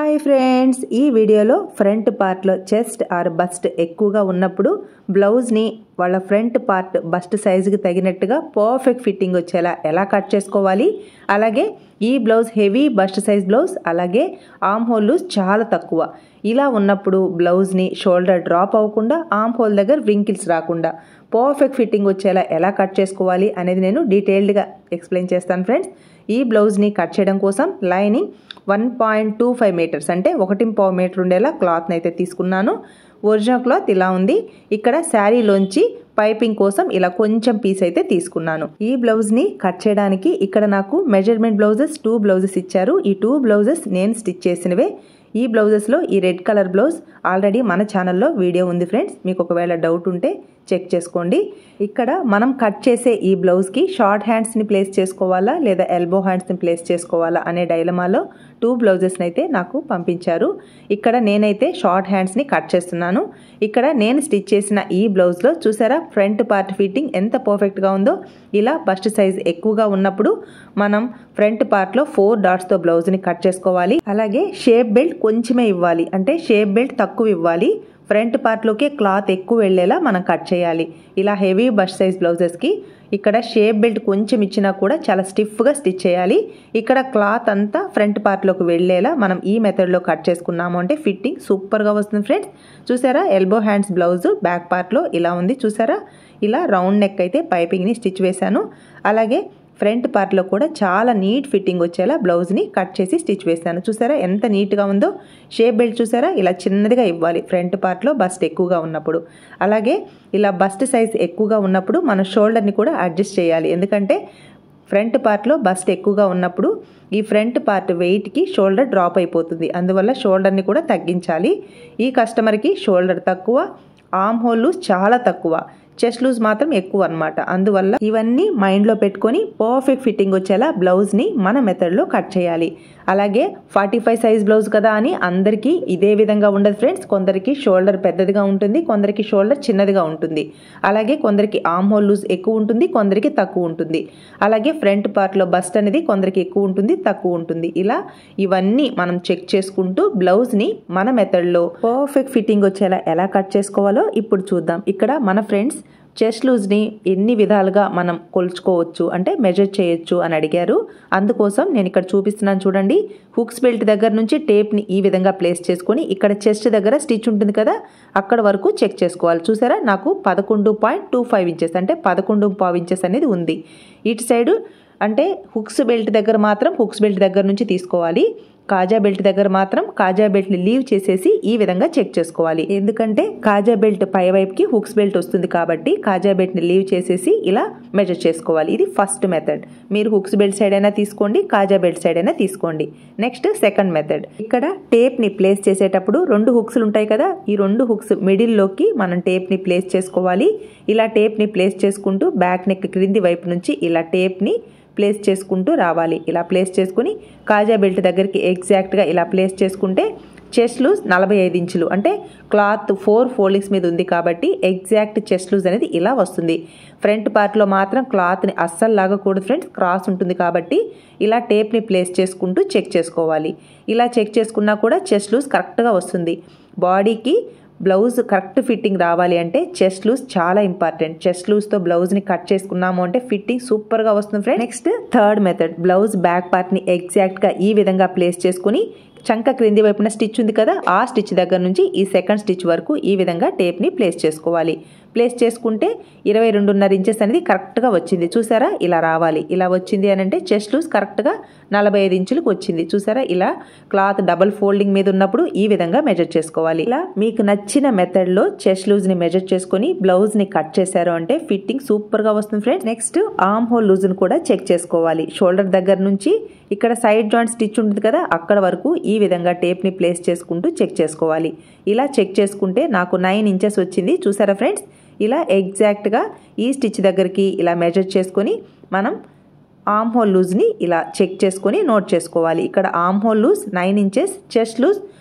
hi friends ఈ వీడియోలో front పార్ట్లో చెస్ట్ ఆర్ బస్ట్ ఎక్కువగా ఉన్నప్పుడు బ్లౌజ్ని వాళ్ళ ఫ్రంట్ పార్ట్ బస్ట్ సైజుకి తగినట్టుగా పర్ఫెక్ట్ ఫిట్టింగ్ వచ్చేలా ఎలా కట్ చేసుకోవాలి అలాగే ఈ blouse heavy bust size blouse అలాగే ఆమ్ హోల్ లూజ్ చాలా తక్కువ ఇలా ఉన్నప్పుడు బ్లౌజ్ని షోల్డర్ డ్రాప్ అవ్వకుండా ఆమ్ హోల్ దగ్గర వ్రింకిల్స్ రాకుండా పర్ఫెక్ట్ ఫిట్టింగ్ వచ్చేలా ఎలా కట్ చేసుకోవాలి అనేది నేను డీటెయిల్డ్గా ఎక్స్ప్లెయిన్ చేస్తాను ఫ్రెండ్స్ ఈ బ్లౌజ్ని కట్ చేయడం కోసం lining one point two five meters అంటే ఒకటి పావు మీటర్ ఉండేలా క్లాత్ని అయితే తీసుకున్నాను ఒరిజినల్ క్లాత్ ఇలా ఉంది ఇక్కడ శారీలోంచి పైపింగ్ కోసం ఇలా కొంచెం పీస్ అయితే తీసుకున్నాను ఈ బ్లౌజ్ని కట్ చేయడానికి ఇక్కడ నాకు మెజర్మెంట్ బ్లౌజెస్ టూ బ్లౌజెస్ ఇచ్చారు ఈ టూ బ్లౌజెస్ నేను స్టిచ్ చేసినవే ఈ బ్లౌజెస్లో ఈ రెడ్ కలర్ బ్లౌజ్ ఆల్రెడీ మన ఛానల్లో వీడియో ఉంది ఫ్రెండ్స్ మీకు ఒకవేళ డౌట్ ఉంటే చెక్ చేసుకోండి ఇక్కడ మనం కట్ చేసే ఈ బ్లౌజ్కి షార్ట్ హ్యాండ్స్ని ప్లేస్ చేసుకోవాలా లేదా ఎల్బో హ్యాండ్స్ని ప్లేస్ చేసుకోవాలా అనే డైలమాలో టూ బ్లౌజెస్ని అయితే నాకు పంపించారు ఇక్కడ నేనైతే షార్ట్ హ్యాండ్స్ని కట్ చేస్తున్నాను ఇక్కడ నేను స్టిచ్ చేసిన ఈ బ్లౌజ్లో చూసారా ఫ్రంట్ పార్ట్ ఫిట్టింగ్ ఎంత పర్ఫెక్ట్గా ఉందో ఇలా బస్ట్ సైజ్ ఎక్కువగా ఉన్నప్పుడు మనం ఫ్రంట్ పార్ట్లో ఫోర్ డాట్స్తో బ్లౌజ్ని కట్ చేసుకోవాలి అలాగే షేప్ బెల్ట్ కొంచెమే ఇవ్వాలి అంటే షేప్ బెల్ట్ తక్కువ ఇవ్వాలి ఫ్రంట్ పార్ట్లోకి క్లాత్ ఎక్కువ వెళ్ళేలా మనం కట్ చేయాలి ఇలా హెవీ బస్ట్ సైజ్ బ్లౌజెస్కి ఇక్కడ షేప్ బెల్ట్ కొంచెం ఇచ్చినా కూడా చాలా స్టిఫ్గా స్టిచ్ చేయాలి ఇక్కడ క్లాత్ అంతా ఫ్రంట్ పార్ట్లోకి వెళ్ళేలా మనం ఈ మెథడ్లో కట్ చేసుకున్నాము అంటే ఫిట్టింగ్ సూపర్గా వస్తుంది ఫ్రెండ్స్ చూసారా ఎల్బో హ్యాండ్స్ బ్లౌజ్ బ్యాక్ పార్ట్లో ఇలా ఉంది చూసారా ఇలా రౌండ్ నెక్ అయితే పైపింగ్ని స్టిచ్ వేశాను అలాగే ఫ్రంట్ పార్ట్లో కూడా చాలా నీట్ ఫిట్టింగ్ వచ్చేలా బ్లౌజ్ని కట్ చేసి స్టిచ్ వేస్తాను చూసారా ఎంత నీట్గా ఉందో షేప్ బెల్ట్ చూసారా ఇలా చిన్నదిగా ఇవ్వాలి ఫ్రంట్ పార్ట్లో బస్ట్ ఎక్కువగా ఉన్నప్పుడు అలాగే ఇలా బస్ట్ సైజ్ ఎక్కువగా ఉన్నప్పుడు మన షోల్డర్ని కూడా అడ్జస్ట్ చేయాలి ఎందుకంటే ఫ్రంట్ పార్ట్లో బస్ట్ ఎక్కువగా ఉన్నప్పుడు ఈ ఫ్రంట్ పార్ట్ వెయిట్కి షోల్డర్ డ్రాప్ అయిపోతుంది అందువల్ల షోల్డర్ని కూడా తగ్గించాలి ఈ కస్టమర్కి షోల్డర్ తక్కువ ఆమ్ హోల్ లూజ్ చాలా తక్కువ చెస్ట్ లూజ్ మాత్రం ఎక్కువ అనమాట అందువల్ల ఇవన్నీ మైండ్లో పెట్టుకొని పర్ఫెక్ట్ ఫిట్టింగ్ వచ్చేలా బ్లౌజ్ని మన మెథడ్లో కట్ చేయాలి అలాగే ఫార్టీ ఫైవ్ సైజ్ బ్లౌజ్ కదా అని అందరికీ ఇదే విధంగా ఉండదు ఫ్రెండ్స్ కొందరికి షోల్డర్ పెద్దదిగా ఉంటుంది కొందరికి షోల్డర్ చిన్నదిగా ఉంటుంది అలాగే కొందరికి ఆమ్ హోల్ లూజ్ ఎక్కువ ఉంటుంది కొందరికి తక్కువ ఉంటుంది అలాగే ఫ్రంట్ పార్ట్లో బస్ట్ అనేది కొందరికి ఎక్కువ ఉంటుంది తక్కువ ఉంటుంది ఇలా ఇవన్నీ మనం చెక్ చేసుకుంటూ బ్లౌజ్ని మన మెథడ్లో పర్ఫెక్ట్ ఫిట్టింగ్ వచ్చేలా ఎలా కట్ చేసుకోవాలో ఇప్పుడు చూద్దాం ఇక్కడ మన ఫ్రెండ్స్ చెస్ట్ లూజ్ని ఎన్ని విధాలుగా మనం కొలుచుకోవచ్చు అంటే మెజర్ చేయొచ్చు అని అడిగారు అందుకోసం నేను ఇక్కడ చూపిస్తున్నాను చూడండి హుక్స్ బెల్ట్ దగ్గర నుంచి టేప్ని ఈ విధంగా ప్లేస్ చేసుకొని ఇక్కడ చెస్ట్ దగ్గర స్టిచ్ ఉంటుంది కదా అక్కడ వరకు చెక్ చేసుకోవాలి చూసారా నాకు పదకొండు పాయింట్ టూ ఫైవ్ ఇంచెస్ అంటే పదకొండు పావు ఇంచెస్ అనేది ఉంది ఇటు సైడు అంటే హుక్స్ బెల్ట్ దగ్గర మాత్రం హుక్స్ బెల్ట్ దగ్గర నుంచి తీసుకోవాలి కాజా బెల్ట్ దగ్గర మాత్రం కాజా బెల్ట్ని లీవ్ చేసేసి ఈ విధంగా చెక్ చేసుకోవాలి ఎందుకంటే కాజా బెల్ట్ పై వైపుకి హుక్స్ బెల్ట్ వస్తుంది కాబట్టి కాజా బెల్ట్ని లీవ్ చేసేసి ఇలా మెజర్ చేసుకోవాలి ఇది ఫస్ట్ మెథడ్ మీరు హుక్స్ బెల్ట్ సైడ్ అయినా తీసుకోండి కాజా బెల్ట్ సైడ్ అయినా తీసుకోండి నెక్స్ట్ సెకండ్ మెథడ్ ఇక్కడ టేప్ని ప్లేస్ చేసేటప్పుడు రెండు హుక్స్లు ఉంటాయి కదా ఈ రెండు హుక్స్ మిడిల్లోకి మనం టేప్ని ప్లేస్ చేసుకోవాలి ఇలా టేప్ని ప్లేస్ చేసుకుంటూ బ్యాక్ నెక్ క్రింది వైపు నుంచి ఇలా టేప్ని ప్లేస్ చేసుకుంటూ రావాలి ఇలా ప్లేస్ చేసుకుని కాజా బెల్ట్ దగ్గరికి ఎగ్జాక్ట్గా ఇలా ప్లేస్ చేసుకుంటే చెస్ట్ లూజ్ నలభై ఐదు ఇంచులు అంటే క్లాత్ ఫోర్ ఫోల్డింగ్స్ మీద ఉంది కాబట్టి ఎగ్జాక్ట్ చెస్ట్ లూజ్ అనేది ఇలా వస్తుంది ఫ్రంట్ పార్ట్లో మాత్రం క్లాత్ని అస్సలు లాగకూడదు ఫ్రెండ్స్ క్రాస్ ఉంటుంది కాబట్టి ఇలా టేప్ని ప్లేస్ చేసుకుంటూ చెక్ చేసుకోవాలి ఇలా చెక్ చేసుకున్నా కూడా చెస్ట్ లూజ్ కరెక్ట్గా వస్తుంది బాడీకి బ్లౌజ్ కరెక్ట్ ఫిట్టింగ్ రావాలి అంటే చెస్ట్ లూజ్ చాలా ఇంపార్టెంట్ చెస్ట్ లూజ్తో బ్లౌజ్ని కట్ చేసుకున్నాము అంటే ఫిట్టింగ్ సూపర్గా వస్తుంది friend next third method blouse back పార్ట్ని ఎగ్జాక్ట్గా ఈ విధంగా ప్లేస్ చేసుకుని చంక క్రింది వైపున స్టిచ్ ఉంది కదా ఆ స్టిచ్ దగ్గర నుంచి ఈ సెకండ్ స్టిచ్ వరకు ఈ విధంగా టేప్ని ప్లేస్ చేసుకోవాలి ప్లేస్ చేసుకుంటే ఇరవై రెండున్నర ఇంచెస్ అనేది కరెక్ట్గా వచ్చింది చూసారా ఇలా రావాలి ఇలా వచ్చింది అని అంటే చెస్ట్ లూజ్ కరెక్ట్గా నలభై ఐదు ఇంచులకు వచ్చింది చూసారా ఇలా క్లాత్ డబల్ ఫోల్డింగ్ మీద ఉన్నప్పుడు ఈ విధంగా మెజర్ చేసుకోవాలి ఇలా మీకు నచ్చిన మెథడ్లో చెస్ట్ లూజ్ని మెజర్ చేసుకొని బ్లౌజ్ని కట్ చేశారు అంటే ఫిట్టింగ్ సూపర్గా వస్తుంది ఫ్రెండ్స్ నెక్స్ట్ ఆమ్ హోల్ లూజ్ని కూడా చెక్ చేసుకోవాలి షోల్డర్ దగ్గర నుంచి ఇక్కడ సైడ్ జాయింట్ స్టిచ్ ఉంటుంది కదా అక్కడ వరకు ఈ విధంగా టేప్ని ప్లేస్ చేసుకుంటూ చెక్ చేసుకోవాలి ఇలా చెక్ చేసుకుంటే నాకు నైన్ ఇంచెస్ వచ్చింది చూసారా ఫ్రెండ్స్ ఇలా ఎగ్జాక్ట్గా ఈ స్టిచ్ దగ్గరికి ఇలా మెజర్ చేసుకొని మనం ఆమ్ హోల్ లూజ్ని ఇలా చెక్ చేసుకొని నోట్ చేసుకోవాలి ఇక్కడ arm hole loose nine inches chest loose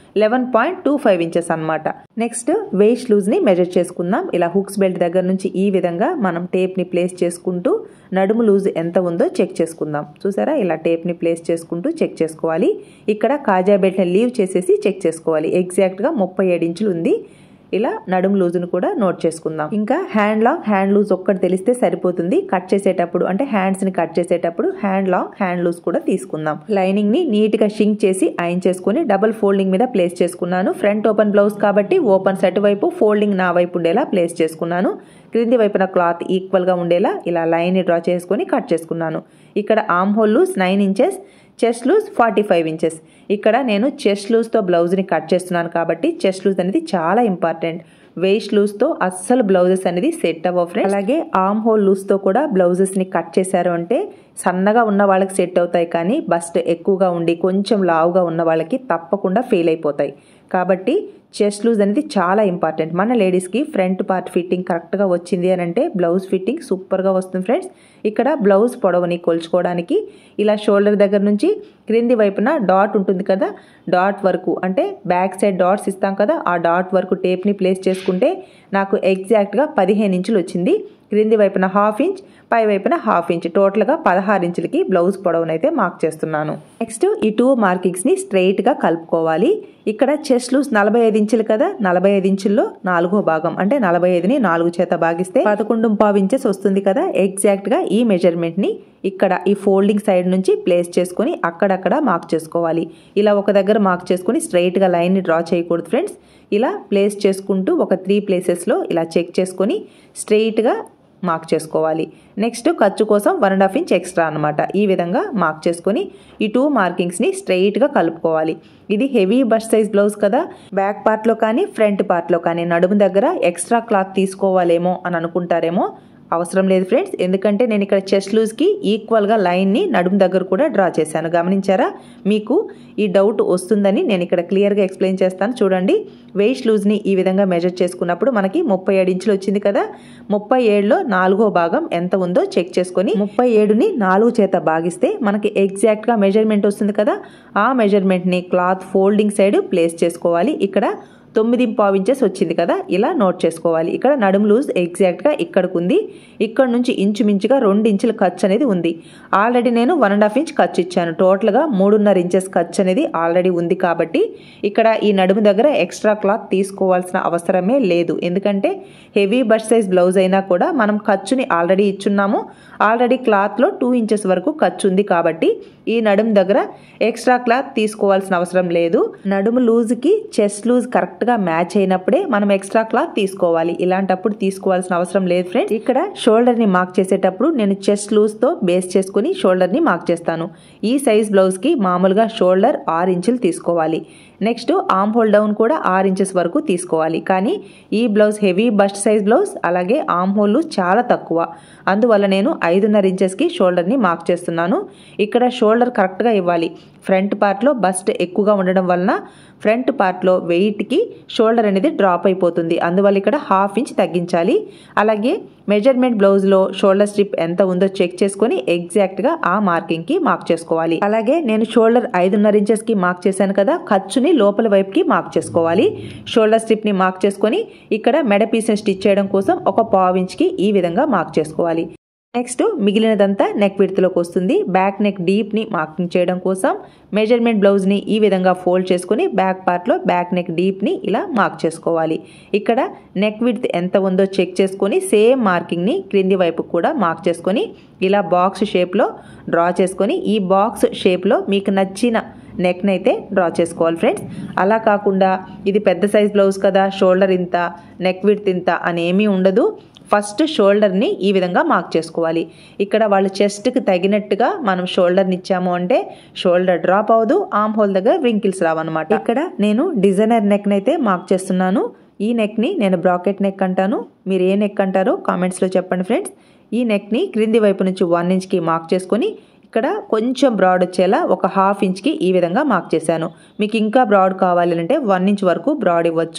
eleven point two five inches అనమాట నెక్స్ట్ వేస్ట్ లూజ్ని మెజర్ చేసుకుందాం ఇలా హుక్స్ బెల్ట్ దగ్గర నుంచి ఈ విధంగా మనం టేప్ని ప్లేస్ చేసుకుంటూ నడుము లూజ్ ఎంత ఉందో చెక్ చేసుకుందాం చూసారా ఇలా టేప్ని ప్లేస్ చేసుకుంటూ చెక్ చేసుకోవాలి ఇక్కడ కాజా బెల్ట్ని లీవ్ చేసేసి చెక్ చేసుకోవాలి ఎగ్జాక్ట్గా ముప్పై ఏడు ఇంచులు ఉంది ఇలా నడుము లూజును కూడా నోట్ చేసుకుందాం ఇంకా హ్యాండ్ లాంగ్ హ్యాండ్ లూజ్ ఒక్కటి తెలిస్తే సరిపోతుంది కట్ చేసేటప్పుడు అంటే హ్యాండ్స్ ని కట్ చేసేటప్పుడు హ్యాండ్ లాంగ్ హ్యాండ్ లూజ్ కూడా తీసుకుందాం లైనింగ్ ని నీట్ గా షింక్ చేసి ఐన్ చేసుకుని డబుల్ ఫోల్డింగ్ మీద ప్లేస్ చేసుకున్నాను ఫ్రంట్ ఓపెన్ బ్లౌజ్ కాబట్టి ఓపెన్ సెట్ వైపు ఫోల్డింగ్ నా వైపు ఉండేలా ప్లేస్ చేసుకున్నాను క్రింది వైపున క్లాత్ ఈక్వల్ గా ఉండేలా ఇలా లైన్ ని డ్రా చేసుకుని కట్ చేసుకున్నాను ఇక్కడ arm hole loose nine inches chest loose forty five inches ఇక్కడ నేను చెస్ట్ లూజ్తో బ్లౌజ్ని కట్ చేస్తున్నాను కాబట్టి చెస్ట్ లూజ్ అనేది చాలా ఇంపార్టెంట్ వేస్ట్ లూజ్తో అస్సలు బ్లౌజెస్ అనేది సెట్ అవ్వవు ఫ్రెండ్స్ అలాగే ఆమ్ హోల్ లూజ్తో కూడా బ్లౌజెస్ని కట్ చేశారు అంటే సన్నగా ఉన్న వాళ్ళకి సెట్ అవుతాయి కానీ బస్ట్ ఎక్కువగా ఉండి కొంచెం లావుగా ఉన్న వాళ్ళకి తప్పకుండా ఫెయిల్ అయిపోతాయి కాబట్టి చెస్ట్ లూజ్ అనేది చాలా ఇంపార్టెంట్ మన లేడీస్కి ఫ్రంట్ పార్ట్ ఫిట్టింగ్ కరెక్ట్గా వచ్చింది అని అంటే బ్లౌజ్ ఫిట్టింగ్ సూపర్గా వస్తుంది ఫ్రెండ్స్ ఇక్కడ బ్లౌజ్ పొడవుని కొలుచుకోవడానికి ఇలా షోల్డర్ దగ్గర నుంచి క్రింది వైపున డాట్ ఉంటుంది కదా డాట్ వరకు అంటే బ్యాక్ సైడ్ డాట్స్ ఇస్తాం కదా ఆ డాట్ వరకు టేప్ని ప్లేస్ చేసుకుంటే నాకు ఎగ్జాక్ట్గా పదిహేను ఇంచులు వచ్చింది క్రింది వైపున హాఫ్ ఇంచ్ పై వైపున హాఫ్ ఇంచ్ టోటల్గా పదహారు ఇంచులకి బ్లౌజ్ పొడవునైతే మార్క్ చేస్తున్నాను నెక్స్ట్ ఈ టూ మార్కింగ్స్ని స్ట్రైట్గా కలుపుకోవాలి ఇక్కడ చెస్ట్ లూస్ నలభై ఐదు ఇంచులు కదా నలభై ఐదు ఇంచుల్లో నాలుగో భాగం అంటే నలభై ఐదుని నాలుగు చేత భాగిస్తే పదకొండు పావు ఇంచెస్ వస్తుంది కదా ఎగ్జాక్ట్గా ఈ మెజర్మెంట్ని ఇక్కడ ఈ ఫోల్డింగ్ సైడ్ నుంచి ప్లేస్ చేసుకొని అక్కడక్కడ మార్క్ చేసుకోవాలి ఇలా ఒక దగ్గర మార్క్ చేసుకొని స్ట్రైట్గా లైన్ని డ్రా చేయకూడదు ఫ్రెండ్స్ ఇలా ప్లేస్ చేసుకుంటూ ఒక త్రీ ప్లేసెస్లో ఇలా చెక్ చేసుకొని స్ట్రైట్గా మార్క్ చేసుకోవాలి నెక్స్ట్ ఖర్చు కోసం one and half inch extra అనమాట ఈ విధంగా మార్క్ చేసుకొని ఈ టూ మార్కింగ్స్ని స్ట్రైట్గా కలుపుకోవాలి ఇది హెవీ బస్ట్ సైజ్ బ్లౌజ్ కదా బ్యాక్ పార్ట్లో కానీ ఫ్రంట్ పార్ట్లో కానీ నడుము దగ్గర ఎక్స్ట్రా క్లాత్ తీసుకోవాలేమో అని అనుకుంటారేమో అవసరం లేదు ఫ్రెండ్స్ ఎందుకంటే నేను ఇక్కడ చెస్ట్ లూజ్కి ఈక్వల్గా లైన్ని నడుము దగ్గర కూడా డ్రా చేశాను గమనించారా మీకు ఈ డౌట్ వస్తుందని నేను ఇక్కడ క్లియర్గా ఎక్స్ప్లెయిన్ చేస్తాను చూడండి వెయిట్ లూజ్ని ఈ విధంగా మెజర్ చేసుకున్నప్పుడు మనకి ముప్పై ఏడు ఇంచులు వచ్చింది కదా ముప్పై ఏడులో నాలుగో భాగం ఎంత ఉందో చెక్ చేసుకొని ముప్పై ఏడుని నాలుగు చేత భాగిస్తే మనకి ఎగ్జాక్ట్గా మెజర్మెంట్ వస్తుంది కదా ఆ మెజర్మెంట్ని క్లాత్ ఫోల్డింగ్ సైడ్ ప్లేస్ చేసుకోవాలి ఇక్కడ తొమ్మిది పావు ఇంచెస్ వచ్చింది కదా ఇలా నోట్ చేసుకోవాలి ఇక్కడ నడుము లూజ్ ఎగ్జాక్ట్గా ఇక్కడికి ఉంది ఇక్కడ నుంచి ఇంచుమించుగా రెండు ఇంచుల ఖర్చు అనేది ఉంది ఆల్రెడీ నేను వన్ అండ్ హాఫ్ ఇంచ్ ఖర్చు ఇచ్చాను టోటల్గా మూడున్నర ఇంచెస్ ఖర్చు అనేది ఆల్రెడీ ఉంది కాబట్టి ఇక్కడ ఈ నడుము దగ్గర ఎక్స్ట్రా క్లాత్ తీసుకోవాల్సిన అవసరమే లేదు ఎందుకంటే హెవీ బస్ట్ సైజ్ బ్లౌజ్ అయినా కూడా మనం ఖర్చుని ఆల్రెడీ ఇచ్చున్నాము ఆల్రెడీ క్లాత్లో టూ ఇంచెస్ వరకు ఖర్చు ఉంది కాబట్టి ఈ నడుము దగ్గర ఎక్స్ట్రా క్లాత్ తీసుకోవాల్సిన అవసరం లేదు నడుము లూజ్కి చెస్ట్ లూజ్ కరెక్ట్గా మ్యాచ్ అయినప్పుడే మనం ఎక్స్ట్రా క్లాత్ తీసుకోవాలి ఇలాంటప్పుడు తీసుకోవాల్సిన అవసరం లేదు ఫ్రెండ్స్ ఇక్కడ షోల్డర్ని మార్క్ చేసేటప్పుడు నేను చెస్ట్ లూజ్తో బేస్ చేసుకుని షోల్డర్ని మార్క్ చేస్తాను ఈ సైజ్ బ్లౌజ్కి మామూలుగా షోల్డర్ ఆరు ఇంచులు తీసుకోవాలి నెక్స్ట్ ఆమ్ హోల్ డౌన్ కూడా ఆరు ఇంచెస్ వరకు తీసుకోవాలి కానీ ఈ blouse heavy bust size blouse అలాగే ఆమ్ హోల్ చాలా తక్కువ అందువల్ల నేను ఐదున్నర ఇంచెస్కి షోల్డర్ని మార్క్ చేస్తున్నాను ఇక్కడ షోల్డర్ కరెక్ట్గా ఇవ్వాలి ఫ్రంట్ పార్ట్లో బస్ట్ ఎక్కువగా ఉండడం వలన ఫ్రంట్ పార్ట్లో వెయిట్కి షోల్డర్ అనేది డ్రాప్ అయిపోతుంది అందువల్ల ఇక్కడ హాఫ్ ఇంచ్ తగ్గించాలి అలాగే మెజర్మెంట్ బ్లౌజ్లో షోల్డర్ స్ట్రిప్ ఎంత ఉందో చెక్ చేసుకొని ఎగ్జాక్ట్గా ఆ మార్కింగ్కి మార్క్ చేసుకోవాలి అలాగే నేను షోల్డర్ ఐదున్నర ఇంచెస్కి మార్క్ చేశాను కదా ఖర్చుని లోపల వైపుకి మార్క్ చేసుకోవాలి షోల్డర్ స్ట్రిప్ని మార్క్ చేసుకొని ఇక్కడ మెడ పీస్ని స్టిచ్ చేయడం కోసం ఒక పావు ఇంచ్కి ఈ విధంగా మార్క్ చేసుకోవాలి నెక్స్ట్ మిగిలినదంతా నెక్ విడతలోకి వస్తుంది బ్యాక్ నెక్ డీప్ని మార్కింగ్ చేయడం కోసం మెజర్మెంట్ బ్లౌజ్ని ఈ విధంగా ఫోల్డ్ చేసుకుని బ్యాక్ పార్ట్లో బ్యాక్ నెక్ డీప్ని ఇలా మార్క్ చేసుకోవాలి ఇక్కడ నెక్ విడ్త్ ఎంత ఉందో చెక్ చేసుకొని సేమ్ మార్కింగ్ని క్రింది వైపు కూడా మార్క్ చేసుకొని ఇలా బాక్స్ షేప్లో డ్రా చేసుకొని ఈ బాక్స్ షేప్లో మీకు నచ్చిన నెక్ని అయితే డ్రా చేసుకోవాలి ఫ్రెండ్స్ అలా కాకుండా ఇది పెద్ద సైజ్ బ్లౌజ్ కదా షోల్డర్ ఇంత నెక్ విడ్త్ ఇంత అని ఏమీ ఉండదు ఫస్ట్ షోల్డర్ని ఈ విధంగా మార్క్ చేసుకోవాలి ఇక్కడ వాళ్ళు చెస్ట్కి తగినట్టుగా మనం షోల్డర్ని ఇచ్చాము అంటే షోల్డర్ డ్రాప్ అవ్వదు ఆమ్ హోల్ దగ్గర వ్రింకిల్స్ రావన్నమాట ఇక్కడ నేను డిజైనర్ నెక్ని అయితే మార్క్ చేస్తున్నాను ఈ నెక్ని నేను బ్రాకెట్ నెక్ అంటాను మీరు ఏ నెక్ అంటారో కామెంట్స్లో చెప్పండి ఫ్రెండ్స్ ఈ నెక్ని క్రింది వైపు నుంచి వన్ ఇంచ్కి మార్క్ చేసుకొని ఇక్కడ కొంచెం బ్రాడ్ వచ్చేలా ఒక హాఫ్ ఇంచ్కి ఈ విధంగా మార్క్ చేశాను మీకు ఇంకా బ్రాడ్ కావాలి అంటే వన్ ఇంచ్ వరకు బ్రాడ్ ఇవ్వచ్చు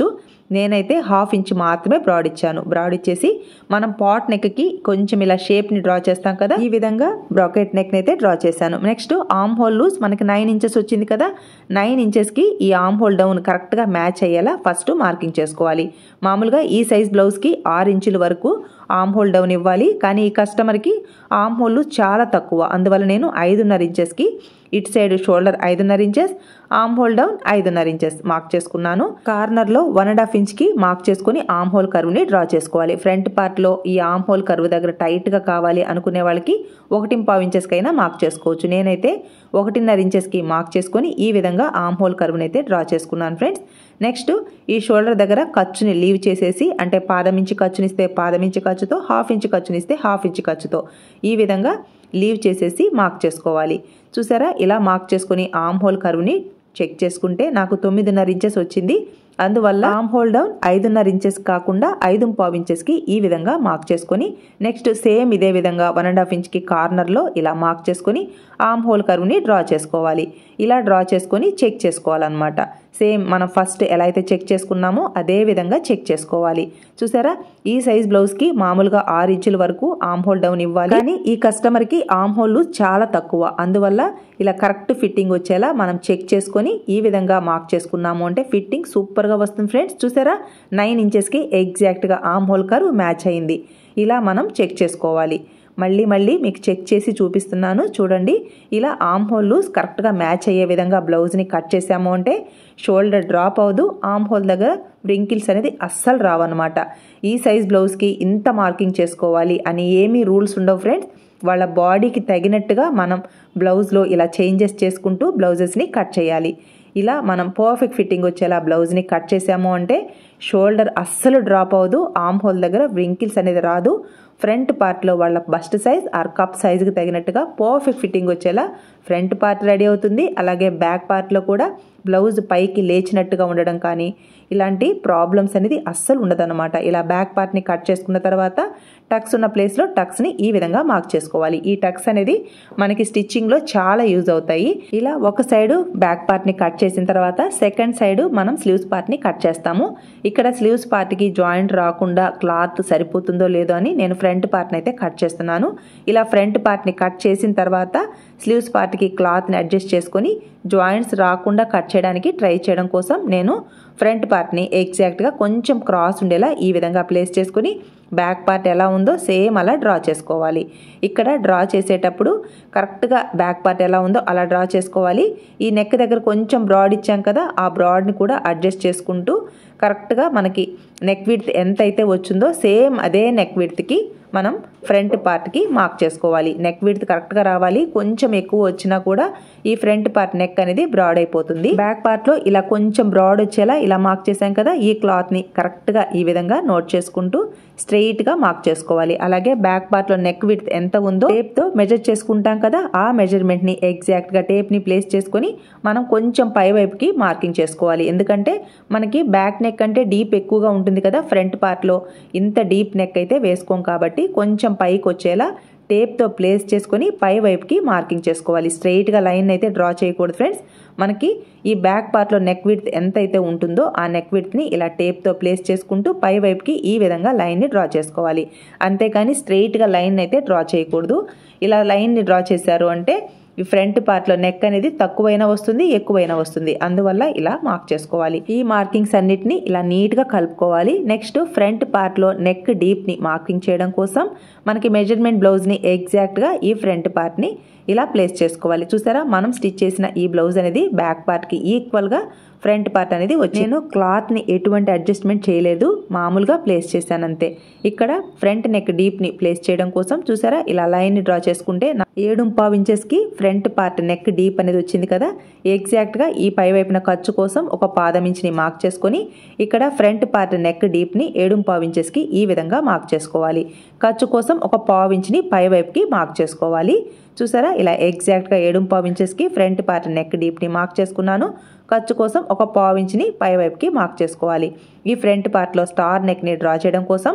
నేనైతే హాఫ్ ఇంచ్ మాత్రమే బ్రాడ్ ఇచ్చాను బ్రాడ్ ఇచ్చేసి మనం పాట్ నెక్కి కొంచెం ఇలా షేప్ని డ్రా చేస్తాం కదా ఈ విధంగా బ్రాకెట్ నెక్ని అయితే డ్రా చేశాను నెక్స్ట్ ఆమ్ హోల్ లూజ్ మనకి నైన్ ఇంచెస్ వచ్చింది కదా నైన్ ఇంచెస్కి ఈ ఆమ్ హోల్ డౌన్ కరెక్ట్గా మ్యాచ్ అయ్యేలా ఫస్ట్ మార్కింగ్ చేసుకోవాలి మామూలుగా ఈ సైజ్ బ్లౌజ్కి ఆరు ఇంచుల వరకు ఆమ్ హోల్ డౌన్ ఇవ్వాలి కానీ ఈ కస్టమర్కి ఆమ్ హోల్ చాలా తక్కువ అందువల్ల నేను ఐదున్నర ఇంచెస్కి ఇటు సైడ్ షోల్డర్ ఐదున్నర ఇంచెస్ ఆమ్ హోల్ డౌన్ ఐదున్నర ఇంచెస్ మార్క్ చేసుకున్నాను కార్నర్లో వన్ అండ్ హాఫ్ ఇంచ్కి మార్క్ చేసుకుని ఆమ్ హోల్ కర్వ్ని డ్రా చేసుకోవాలి ఫ్రంట్ పార్ట్లో ఈ ఆమ్ హోల్ కర్వ్ దగ్గర టైట్గా కావాలి అనుకునే వాళ్ళకి ఒకటి పావు ఇంచెస్కైనా మార్క్ చేసుకోవచ్చు నేనైతే ఒకటిన్నర ఇంచెస్కి మార్క్ చేసుకొని ఈ విధంగా ఆమ్ హోల్ కర్వ్ని అయితే డ్రా చేసుకున్నాను ఫ్రెండ్స్ నెక్స్ట్ ఈ షోల్డర్ దగ్గర ఖర్చుని లీవ్ చేసేసి అంటే పాదం ఇంచి ఖర్చునిస్తే పాదం ఇంచి ఖర్చుతో హాఫ్ ఇంచ్ ఖర్చునిస్తే హాఫ్ ఇంచ్ ఖర్చుతో ఈ విధంగా లీవ్ చేసేసి మార్క్ చేసుకోవాలి చూసారా ఇలా మార్క్ చేసుకుని ఆమ్ హోల్ కర్వ్ని చెక్ చేసుకుంటే నాకు తొమ్మిదిన్నర ఇంచెస్ వచ్చింది అందువల్ల ఆమ్ హోల్ డౌన్ ఐదున్నర ఇంచెస్ కాకుండా ఐదు పావు ఇంచెస్కి ఈ విధంగా మార్క్ చేసుకొని నెక్స్ట్ సేమ్ ఇదే విధంగా వన్ అండ్ హాఫ్ ఇంచ్కి కార్నర్లో ఇలా మార్క్ చేసుకొని ఆమ్ హోల్ కర్వ్ని డ్రా చేసుకోవాలి ఇలా డ్రా చేసుకొని చెక్ చేసుకోవాలన్నమాట సేమ్ మనం ఫస్ట్ ఎలా అయితే చెక్ చేసుకున్నామో అదే విధంగా చెక్ చేసుకోవాలి చూసారా ఈ సైజ్ బ్లౌజ్కి మామూలుగా ఆరు ఇంచుల వరకు ఆమ్ హోల్ డౌన్ ఇవ్వాలి కానీ ఈ కస్టమర్కి ఆమ్ హోల్ చాలా తక్కువ అందువల్ల ఇలా కరెక్ట్ ఫిట్టింగ్ వచ్చేలా మనం చెక్ చేసుకొని ఈ విధంగా మార్క్ చేసుకున్నాము అంటే ఫిట్టింగ్ సూపర్గా వస్తుంది ఫ్రెండ్స్ చూసారా నైన్ ఇంచెస్కి ఎగ్జాక్ట్గా ఆమ్ హోల్ కర్వ్ మ్యాచ్ అయింది ఇలా మనం చెక్ చేసుకోవాలి మళ్ళీ మళ్ళీ మీకు చెక్ చేసి చూపిస్తున్నాను చూడండి ఇలా ఆమ్ హోల్ లూజ్ కరెక్ట్గా మ్యాచ్ అయ్యే విధంగా బ్లౌజ్ని కట్ చేసాము అంటే షోల్డర్ డ్రాప్ అవ్వదు ఆమ్ హోల్ దగ్గర వ్రింకిల్స్ అనేది అస్సలు రావన్నమాట ఈ సైజ్ బ్లౌజ్కి ఇంత మార్కింగ్ చేసుకోవాలి అని ఏమీ రూల్స్ ఉండవు ఫ్రెండ్స్ వాళ్ళ బాడీకి తగినట్టుగా మనం బ్లౌజ్లో ఇలా చేంజెస్ చేసుకుంటూ బ్లౌజెస్ని కట్ చేయాలి ఇలా మనం పర్ఫెక్ట్ ఫిట్టింగ్ వచ్చేలా బ్లౌజ్ని కట్ చేసాము అంటే షోల్డర్ అస్సలు డ్రాప్ అవ్వదు ఆమ్ హోల్ దగ్గర వ్రింకిల్స్ అనేది రాదు ఫ్రంట్ పార్ట్లో వాళ్ళ బస్ట్ సైజ్ ఆర్ కప్ సైజుకి తగినట్టుగా పర్ఫెక్ట్ ఫిట్టింగ్ వచ్చేలా ఫ్రంట్ పార్ట్ రెడీ అవుతుంది అలాగే బ్యాక్ పార్ట్లో కూడా బ్లౌజ్ పైకి లేచినట్టుగా ఉండడం కానీ ఇలాంటి ప్రాబ్లమ్స్ అనేది అస్సలు ఉండదన్నమాట ఇలా బ్యాక్ పార్ట్ని కట్ చేసుకున్న తర్వాత టక్స్ ఉన్న ప్లేస్లో టక్స్ని ఈ విధంగా మార్క్ చేసుకోవాలి ఈ టక్స్ అనేది మనకి స్టిచ్చింగ్లో చాలా యూజ్ అవుతాయి ఇలా ఒక సైడు బ్యాక్ పార్ట్ని కట్ చేసిన తర్వాత సెకండ్ సైడ్ మనం స్లీవ్స్ పార్ట్ని కట్ చేస్తాము ఇక్కడ స్లీవ్స్ పార్ట్కి జాయింట్ రాకుండా క్లాత్ సరిపోతుందో లేదో అని నేను ఫ్రంట్ పార్ట్ని అయితే కట్ చేస్తున్నాను ఇలా ఫ్రంట్ పార్ట్ని కట్ చేసిన తర్వాత స్లీవ్స్ పార్ట్కి క్లాత్ని అడ్జస్ట్ చేసుకొని జాయింట్స్ రాకుండా కట్ చేయడానికి ట్రై చేయడం కోసం నేను ఫ్రంట్ పార్ట్ని ఎగ్జాక్ట్గా కొంచెం క్రాస్ ఉండేలా ఈ విధంగా ప్లేస్ చేసుకుని బ్యాక్ పార్ట్ ఎలా ఉందో సేమ్ అలా డ్రా చేసుకోవాలి ఇక్కడ డ్రా చేసేటప్పుడు కరెక్ట్గా బ్యాక్ పార్ట్ ఎలా ఉందో అలా డ్రా చేసుకోవాలి ఈ నెక్ దగ్గర కొంచెం బ్రాడ్ ఇచ్చాం కదా ఆ బ్రాడ్ని కూడా అడ్జస్ట్ చేసుకుంటూ కరెక్ట్గా మనకి నెక్ విడ్త్ ఎంత అయితే వచ్చిందో సేమ్ అదే నెక్ విడ్త్కి మనం ఫ్రంట్ పార్ట్కి మార్క్ చేసుకోవాలి నెక్ విడ్త్ కరెక్ట్గా రావాలి కొంచెం ఎక్కువ వచ్చినా కూడా ఈ ఫ్రంట్ పార్ట్ నెక్ అనేది బ్రాడ్ అయిపోతుంది బ్యాక్ పార్ట్లో ఇలా కొంచెం బ్రాడ్ వచ్చేలా ఇలా మార్క్ చేసాం కదా ఈ క్లాత్ని కరెక్ట్గా ఈ విధంగా నోట్ చేసుకుంటూ స్ట్రెయిట్గా మార్క్ చేసుకోవాలి అలాగే బ్యాక్ పార్ట్లో నెక్ విడ్త్ ఎంత ఉందో టేప్తో మెజర్ చేసుకుంటాం కదా ఆ మెజర్మెంట్ని ఎగ్జాక్ట్గా టేప్ని ప్లేస్ చేసుకొని మనం కొంచెం పై వైపుకి మార్కింగ్ చేసుకోవాలి ఎందుకంటే మనకి బ్యాక్ నెక్ అంటే డీప్ ఎక్కువగా ఉంటుంది కదా ఫ్రంట్ పార్ట్లో ఇంత డీప్ నెక్ అయితే వేసుకోం కాబట్టి కొంచెం పైకి వచ్చేలా టేప్తో ప్లేస్ చేసుకొని పై వైపుకి మార్కింగ్ చేసుకోవాలి స్ట్రైట్గా లైన్ అయితే డ్రా చేయకూడదు ఫ్రెండ్స్ మనకి ఈ బ్యాక్ పార్ట్లో నెక్ విడ్త్ ఎంత అయితే ఉంటుందో ఆ నెక్ విడ్త్ని ఇలా టేప్తో ప్లేస్ చేసుకుంటూ పై వైపుకి ఈ విధంగా లైన్ని డ్రా చేసుకోవాలి అంతేకాని స్ట్రైట్గా లైన్ అయితే డ్రా చేయకూడదు ఇలా లైన్ని డ్రా చేశారు అంటే ఈ ఫ్రంట్ పార్ట్లో నెక్ అనేది తక్కువైనా వస్తుంది ఎక్కువైనా వస్తుంది అందువల్ల ఇలా మార్క్ చేసుకోవాలి ఈ మార్కింగ్స్ అన్నిటిని ఇలా నీట్గా కలుపుకోవాలి నెక్స్ట్ ఫ్రంట్ పార్ట్లో నెక్ డీప్ని మార్కింగ్ చేయడం కోసం మనకి మెజర్మెంట్ బ్లౌజ్ని ఎగ్జాక్ట్గా ఈ ఫ్రంట్ పార్ట్ని ఇలా ప్లేస్ చేసుకోవాలి చూసారా మనం స్టిచ్ చేసిన ఈ బ్లౌజ్ అనేది బ్యాక్ పార్ట్కి ఈక్వల్గా ఫ్రంట్ పార్ట్ అనేది వచ్చి నేను క్లాత్ని ఎటువంటి అడ్జస్ట్మెంట్ చేయలేదు మామూలుగా ప్లేస్ చేశాను అంతే ఇక్కడ ఫ్రంట్ నెక్ డీప్ని ప్లేస్ చేయడం కోసం చూసారా ఇలా లైన్ని డ్రా చేసుకుంటే ఏడు పావు ఇంచెస్కి ఫ్రంట్ పార్ట్ నెక్ డీప్ అనేది వచ్చింది కదా ఎగ్జాక్ట్గా ఈ పై వైపున ఖర్చు కోసం ఒక పాదం ఇంచుని మార్క్ చేసుకొని ఇక్కడ ఫ్రంట్ పార్ట్ నెక్ డీప్ని ఏడు పావు ఇంచెస్కి ఈ విధంగా మార్క్ చేసుకోవాలి ఖర్చు కోసం ఒక పావు ఇంచుని పై వైపుకి మార్క్ చేసుకోవాలి చూసారా ఇలా ఎగ్జాక్ట్గా ఏడు పావు ఇంచెస్కి ఫ్రంట్ పార్ట్ నెక్ డీప్ని మార్క్ చేసుకున్నాను ఖర్చు కోసం ఒక పావు ఇంచుని పై వైపుకి మార్క్ చేసుకోవాలి ఈ ఫ్రంట్ పార్ట్లో స్టార్ నెక్ని డ్రా చేయడం కోసం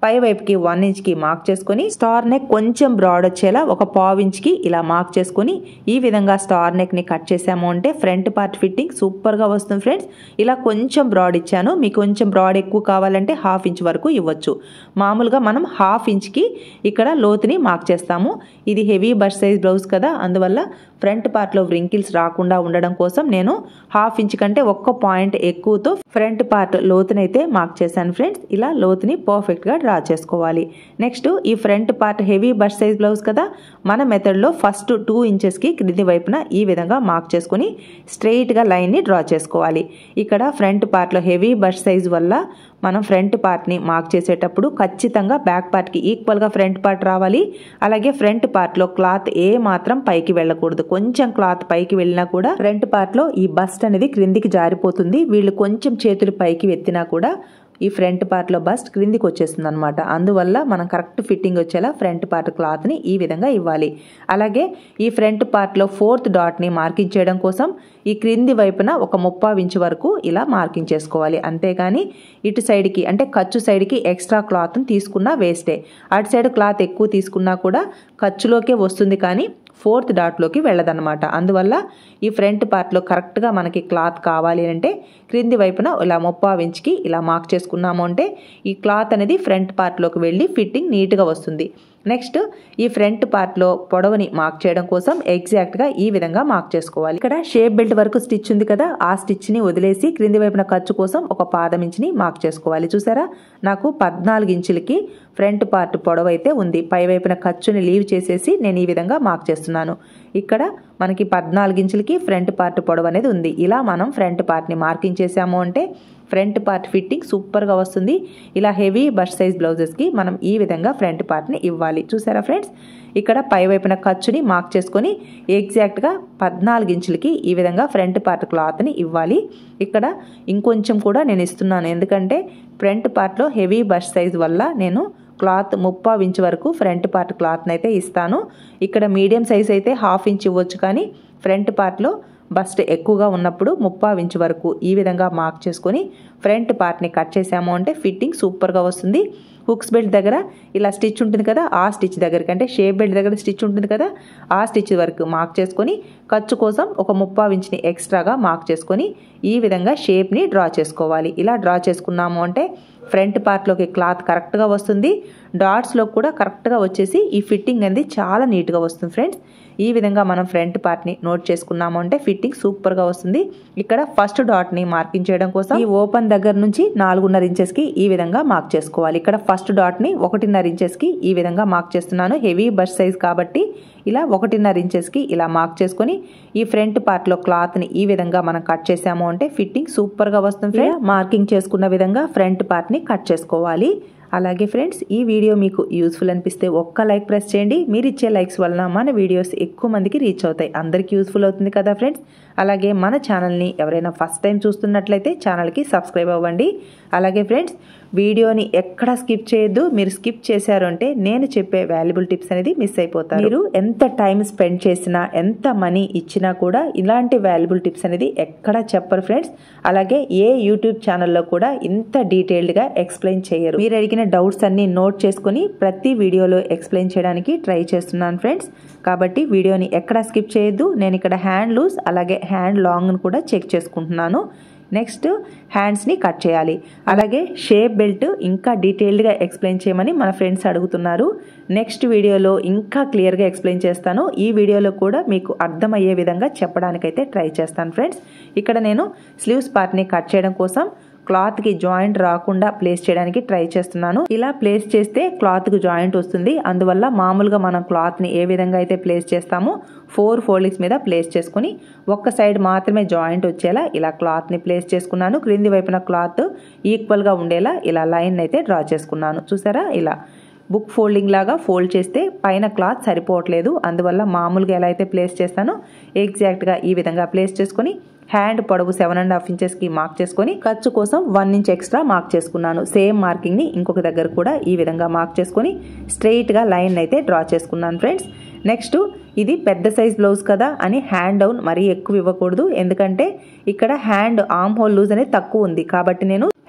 పై వైపుకి వన్ ఇంచ్కి మార్క్ చేసుకొని స్టార్ నెక్ కొంచెం బ్రాడ్ వచ్చేలా ఒక పావు ఇంచ్కి ఇలా మార్క్ చేసుకొని ఈ విధంగా స్టార్ నెక్ని కట్ చేసాము అంటే ఫ్రంట్ పార్ట్ ఫిట్టింగ్ సూపర్గా వస్తుంది ఫ్రెండ్స్ ఇలా కొంచెం బ్రాడ్ ఇచ్చాను మీకు కొంచెం బ్రాడ్ ఎక్కువ కావాలంటే హాఫ్ ఇంచ్ వరకు ఇవ్వచ్చు మామూలుగా మనం హాఫ్ ఇంచ్కి ఇక్కడ లోతుని మార్క్ చేస్తాము ఇది హెవీ బస్ సైజ్ బ్లౌజ్ కదా అందువల్ల ఫ్రంట్ పార్ట్లో వ్రింకిల్స్ రాకుండా ఉండడం కోసం నేను హాఫ్ ఇంచ్ కంటే ఒక్క పాయింట్ ఎక్కువతో ఫ్రంట్ పార్ట్ లోతునైతే మార్క్ చేశాను ఫ్రెండ్స్ ఇలా లోతుని పర్ఫెక్ట్గా డ్రా చేసుకోవాలి నెక్స్ట్ ఈ front part heavy bust size blouse కదా మన మెథడ్లో ఫస్ట్ టూ ఇంచెస్కి క్రింది వైపున ఈ విధంగా మార్క్ చేసుకుని స్ట్రెయిట్గా లైన్ని డ్రా చేసుకోవాలి ఇక్కడ ఫ్రంట్ పార్ట్లో హెవీ బస్ సైజ్ వల్ల మనం ఫ్రంట్ పార్ట్ని మార్క్ చేసేటప్పుడు ఖచ్చితంగా బ్యాక్ పార్ట్కి ఈక్వల్గా ఫ్రంట్ పార్ట్ రావాలి అలాగే ఫ్రంట్ పార్ట్లో క్లాత్ ఏ మాత్రం పైకి వెళ్ళకూడదు కొంచెం క్లాత్ పైకి వెళ్ళినా కూడా ఫ్రంట్ పార్ట్లో ఈ బస్ట్ అనేది క్రిందికి జారిపోతుంది వీళ్ళు కొంచెం చేతులు పైకి ఎత్తినా కూడా ఈ ఫ్రంట్ పార్ట్లో బస్ట్ క్రిందికి వచ్చేస్తుంది అనమాట అందువల్ల మనం కరెక్ట్ ఫిట్టింగ్ వచ్చేలా ఫ్రంట్ పార్ట్ క్లాత్ని ఈ విధంగా ఇవ్వాలి అలాగే ఈ ఫ్రంట్ పార్ట్లో ఫోర్త్ డాట్ని మార్కింగ్ చేయడం కోసం ఈ క్రింది వైపున ఒక ముప్పావు ఇంచు వరకు ఇలా మార్కింగ్ చేసుకోవాలి అంతేగాని ఇటు సైడ్కి అంటే ఖర్చు సైడ్కి ఎక్స్ట్రా క్లాత్ని తీసుకున్నా వేస్టే అటు సైడ్ క్లాత్ ఎక్కువ తీసుకున్నా కూడా ఖర్చులోకే వస్తుంది కానీ ఫోర్త్ డాట్లోకి వెళ్ళదన్నమాట అందువల్ల ఈ ఫ్రంట్ పార్ట్లో కరెక్ట్గా మనకి క్లాత్ కావాలి అంటే క్రింది వైపున ఇలా ముప్పావు ఇంచ్కి ఇలా మార్క్ చేసుకున్నాము అంటే ఈ క్లాత్ అనేది ఫ్రంట్ పార్ట్లోకి వెళ్ళి ఫిట్టింగ్ నీట్గా వస్తుంది నెక్స్ట్ ఈ ఫ్రంట్ పార్ట్లో పొడవుని మార్క్ చేయడం కోసం ఎగ్జాక్ట్గా ఈ విధంగా మార్క్ చేసుకోవాలి ఇక్కడ షేప్ బెల్ట్ వరకు స్టిచ్ ఉంది కదా ఆ స్టిచ్ని వదిలేసి క్రింది వైపున ఖర్చు కోసం ఒక పాదం ఇంచుని మార్క్ చేసుకోవాలి చూసారా నాకు పద్నాలుగు ఇంచులకి ఫ్రంట్ పార్ట్ పొడవు అయితే ఉంది పై వైపున ఖర్చుని లీవ్ చేసేసి నేను ఈ విధంగా మార్క్ చేస్తున్నాను ఇక్కడ మనకి పద్నాలుగు ఇంచులకి ఫ్రంట్ పార్ట్ పొడవు అనేది ఉంది ఇలా మనం ఫ్రంట్ పార్ట్ని మార్కింగ్ చేసాము అంటే ఫ్రంట్ పార్ట్ ఫిట్టింగ్ సూపర్గా వస్తుంది ఇలా హెవీ బస్ సైజ్ బ్లౌజెస్కి మనం ఈ విధంగా ఫ్రంట్ పార్ట్ని ఇవ్వాలి చూసారా ఫ్రెండ్స్ ఇక్కడ పై వైపున ఖర్చుని మార్క్ చేసుకొని ఎగ్జాక్ట్గా పద్నాలుగు ఇంచులకి ఈ విధంగా ఫ్రంట్ పార్ట్ క్లాత్ని ఇవ్వాలి ఇక్కడ ఇంకొంచెం కూడా నేను ఇస్తున్నాను ఎందుకంటే ఫ్రంట్ పార్ట్లో హెవీ బస్ సైజ్ వల్ల నేను క్లాత్ ముప్పావు ఇంచ్ వరకు ఫ్రంట్ పార్ట్ క్లాత్ని అయితే ఇస్తాను ఇక్కడ మీడియం సైజ్ అయితే హాఫ్ ఇంచ్ ఇవ్వచ్చు కానీ ఫ్రంట్ పార్ట్లో బస్ట్ ఎక్కువగా ఉన్నప్పుడు ముప్పావు ఇంచ్ వరకు ఈ విధంగా మార్క్ చేసుకొని ఫ్రంట్ పార్ట్ని కట్ చేసాము అంటే ఫిట్టింగ్ సూపర్గా వస్తుంది హుక్స్ బెల్ట్ దగ్గర ఇలా స్టిచ్ ఉంటుంది కదా ఆ స్టిచ్ దగ్గరికి అంటే షేప్ బెల్ట్ దగ్గర స్టిచ్ ఉంటుంది కదా ఆ స్టిచ్ వరకు మార్క్ చేసుకొని ఖర్చు కోసం ఒక ముప్పావు ఇంచ్ని ఎక్స్ట్రాగా మార్క్ చేసుకొని ఈ విధంగా షేప్ని డ్రా చేసుకోవాలి ఇలా డ్రా చేసుకున్నాము అంటే ఫ్రంట్ పార్ట్లోకి క్లాత్ కరెక్ట్గా వస్తుంది డాట్స్లో కూడా కరెక్ట్గా వచ్చేసి ఈ ఫిట్టింగ్ అనేది చాలా నీట్గా వస్తుంది ఫ్రెండ్స్ ఈ విధంగా మనం ఫ్రంట్ పార్ట్ని నోట్ చేసుకున్నాము అంటే ఫిట్టింగ్ సూపర్గా వస్తుంది ఇక్కడ ఫస్ట్ డాట్ని మార్కింగ్ చేయడం కోసం ఈ ఓపెన్ దగ్గర నుంచి నాలుగున్నర ఇంచెస్కి ఈ విధంగా మార్క్ చేసుకోవాలి ఇక్కడ ఫస్ట్ డాట్ని ఒకటిన్నర ఇంచెస్కి ఈ విధంగా మార్క్ చేస్తున్నాను హెవీ బస్ సైజ్ కాబట్టి ఇలా ఒకటిన్నర ఇంచెస్కి ఇలా మార్క్ చేసుకొని ఈ ఫ్రంట్ పార్ట్లో క్లాత్ని ఈ విధంగా మనం కట్ చేసాము అంటే ఫిట్టింగ్ సూపర్గా వస్తుంది మార్కింగ్ చేసుకున్న విధంగా ఫ్రంట్ పార్ట్ని కట్ చేసుకోవాలి అలాగే ఫ్రెండ్స్ ఈ వీడియో మీకు యూస్ఫుల్ అనిపిస్తే ఒక్క లైక్ ప్రెస్ చేయండి మీరు ఇచ్చే లైక్స్ వలన మన వీడియోస్ ఎక్కువ మందికి రీచ్ అవుతాయి అందరికీ యూస్ఫుల్ అవుతుంది కదా ఫ్రెండ్స్ అలాగే మన ఛానల్ని ఎవరైనా ఫస్ట్ టైం చూస్తున్నట్లయితే ఛానల్కి సబ్స్క్రైబ్ అవ్వండి అలాగే ఫ్రెండ్స్ వీడియోని ఎక్కడ స్కిప్ చేయొద్దు మీరు స్కిప్ చేశారు అంటే నేను చెప్పే వాల్యుబుల్ టిప్స్ అనేది మిస్ అయిపోతారు మీరు ఎంత టైం స్పెండ్ చేసినా ఎంత మనీ ఇచ్చినా కూడా ఇలాంటి వాల్యుబుల్ టిప్స్ అనేది ఎక్కడ చెప్పరు ఫ్రెండ్స్ అలాగే ఏ యూట్యూబ్ ఛానల్లో కూడా ఇంత డీటెయిల్డ్గా ఎక్స్ప్లెయిన్ చేయరు మీరు అడిగిన డౌట్స్ అన్ని నోట్ చేసుకుని ప్రతి వీడియోలో ఎక్స్ప్లెయిన్ చేయడానికి ట్రై చేస్తున్నాను ఫ్రెండ్స్ కాబట్టి వీడియోని ఎక్కడ స్కిప్ చేయొద్దు నేను ఇక్కడ హ్యాండ్ లూజ్ అలాగే హ్యాండ్ లాంగ్ను కూడా చెక్ చేసుకుంటున్నాను నెక్స్ట్ హ్యాండ్స్ని కట్ చేయాలి అలాగే షేప్ బెల్ట్ ఇంకా డీటెయిల్డ్గా ఎక్స్ప్లెయిన్ చేయమని మన ఫ్రెండ్స్ అడుగుతున్నారు నెక్స్ట్ వీడియోలో ఇంకా క్లియర్గా ఎక్స్ప్లెయిన్ చేస్తాను ఈ వీడియోలో కూడా మీకు అర్థమయ్యే విధంగా చెప్పడానికైతే ట్రై చేస్తాను ఫ్రెండ్స్ ఇక్కడ నేను స్లీవ్స్ పార్ట్ని కట్ చేయడం కోసం క్లాత్కి జాయింట్ రాకుండా ప్లేస్ చేయడానికి ట్రై చేస్తున్నాను ఇలా ప్లేస్ చేస్తే క్లాత్కి జాయింట్ వస్తుంది అందువల్ల మామూలుగా మనం క్లాత్ని ఏ విధంగా అయితే ప్లేస్ చేస్తామో ఫోర్ ఫోల్డింగ్స్ మీద ప్లేస్ చేసుకుని ఒక్క సైడ్ మాత్రమే జాయింట్ వచ్చేలా ఇలా క్లాత్ని ప్లేస్ చేసుకున్నాను క్రింది వైపున క్లాత్ ఈక్వల్గా ఉండేలా ఇలా లైన్ అయితే డ్రా చేసుకున్నాను చూసారా ఇలా బుక్ ఫోల్డింగ్ లాగా ఫోల్డ్ చేస్తే పైన క్లాత్ సరిపోవట్లేదు అందువల్ల మామూలుగా ఎలా అయితే ప్లేస్ చేస్తానో ఎగ్జాక్ట్గా ఈ విధంగా ప్లేస్ చేసుకొని హ్యాండ్ పొడవు సెవెన్ అండ్ హాఫ్ ఇంచెస్కి మార్క్ చేసుకొని ఖర్చు కోసం వన్ ఇంచ్ ఎక్స్ట్రా మార్క్ చేసుకున్నాను సేమ్ మార్కింగ్ని ఇంకొక దగ్గర కూడా ఈ విధంగా మార్క్ చేసుకొని స్ట్రెయిట్గా లైన్ అయితే డ్రా చేసుకున్నాను ఫ్రెండ్స్ నెక్స్ట్ ఇది పెద్ద సైజ్ బ్లౌజ్ కదా అని హ్యాండ్ డౌన్ మరీ ఎక్కువ ఇవ్వకూడదు ఎందుకంటే ఇక్కడ హ్యాండ్ ఆమ్ హోల్ లూజ్ అనేది తక్కువ ఉంది కాబట్టి నేను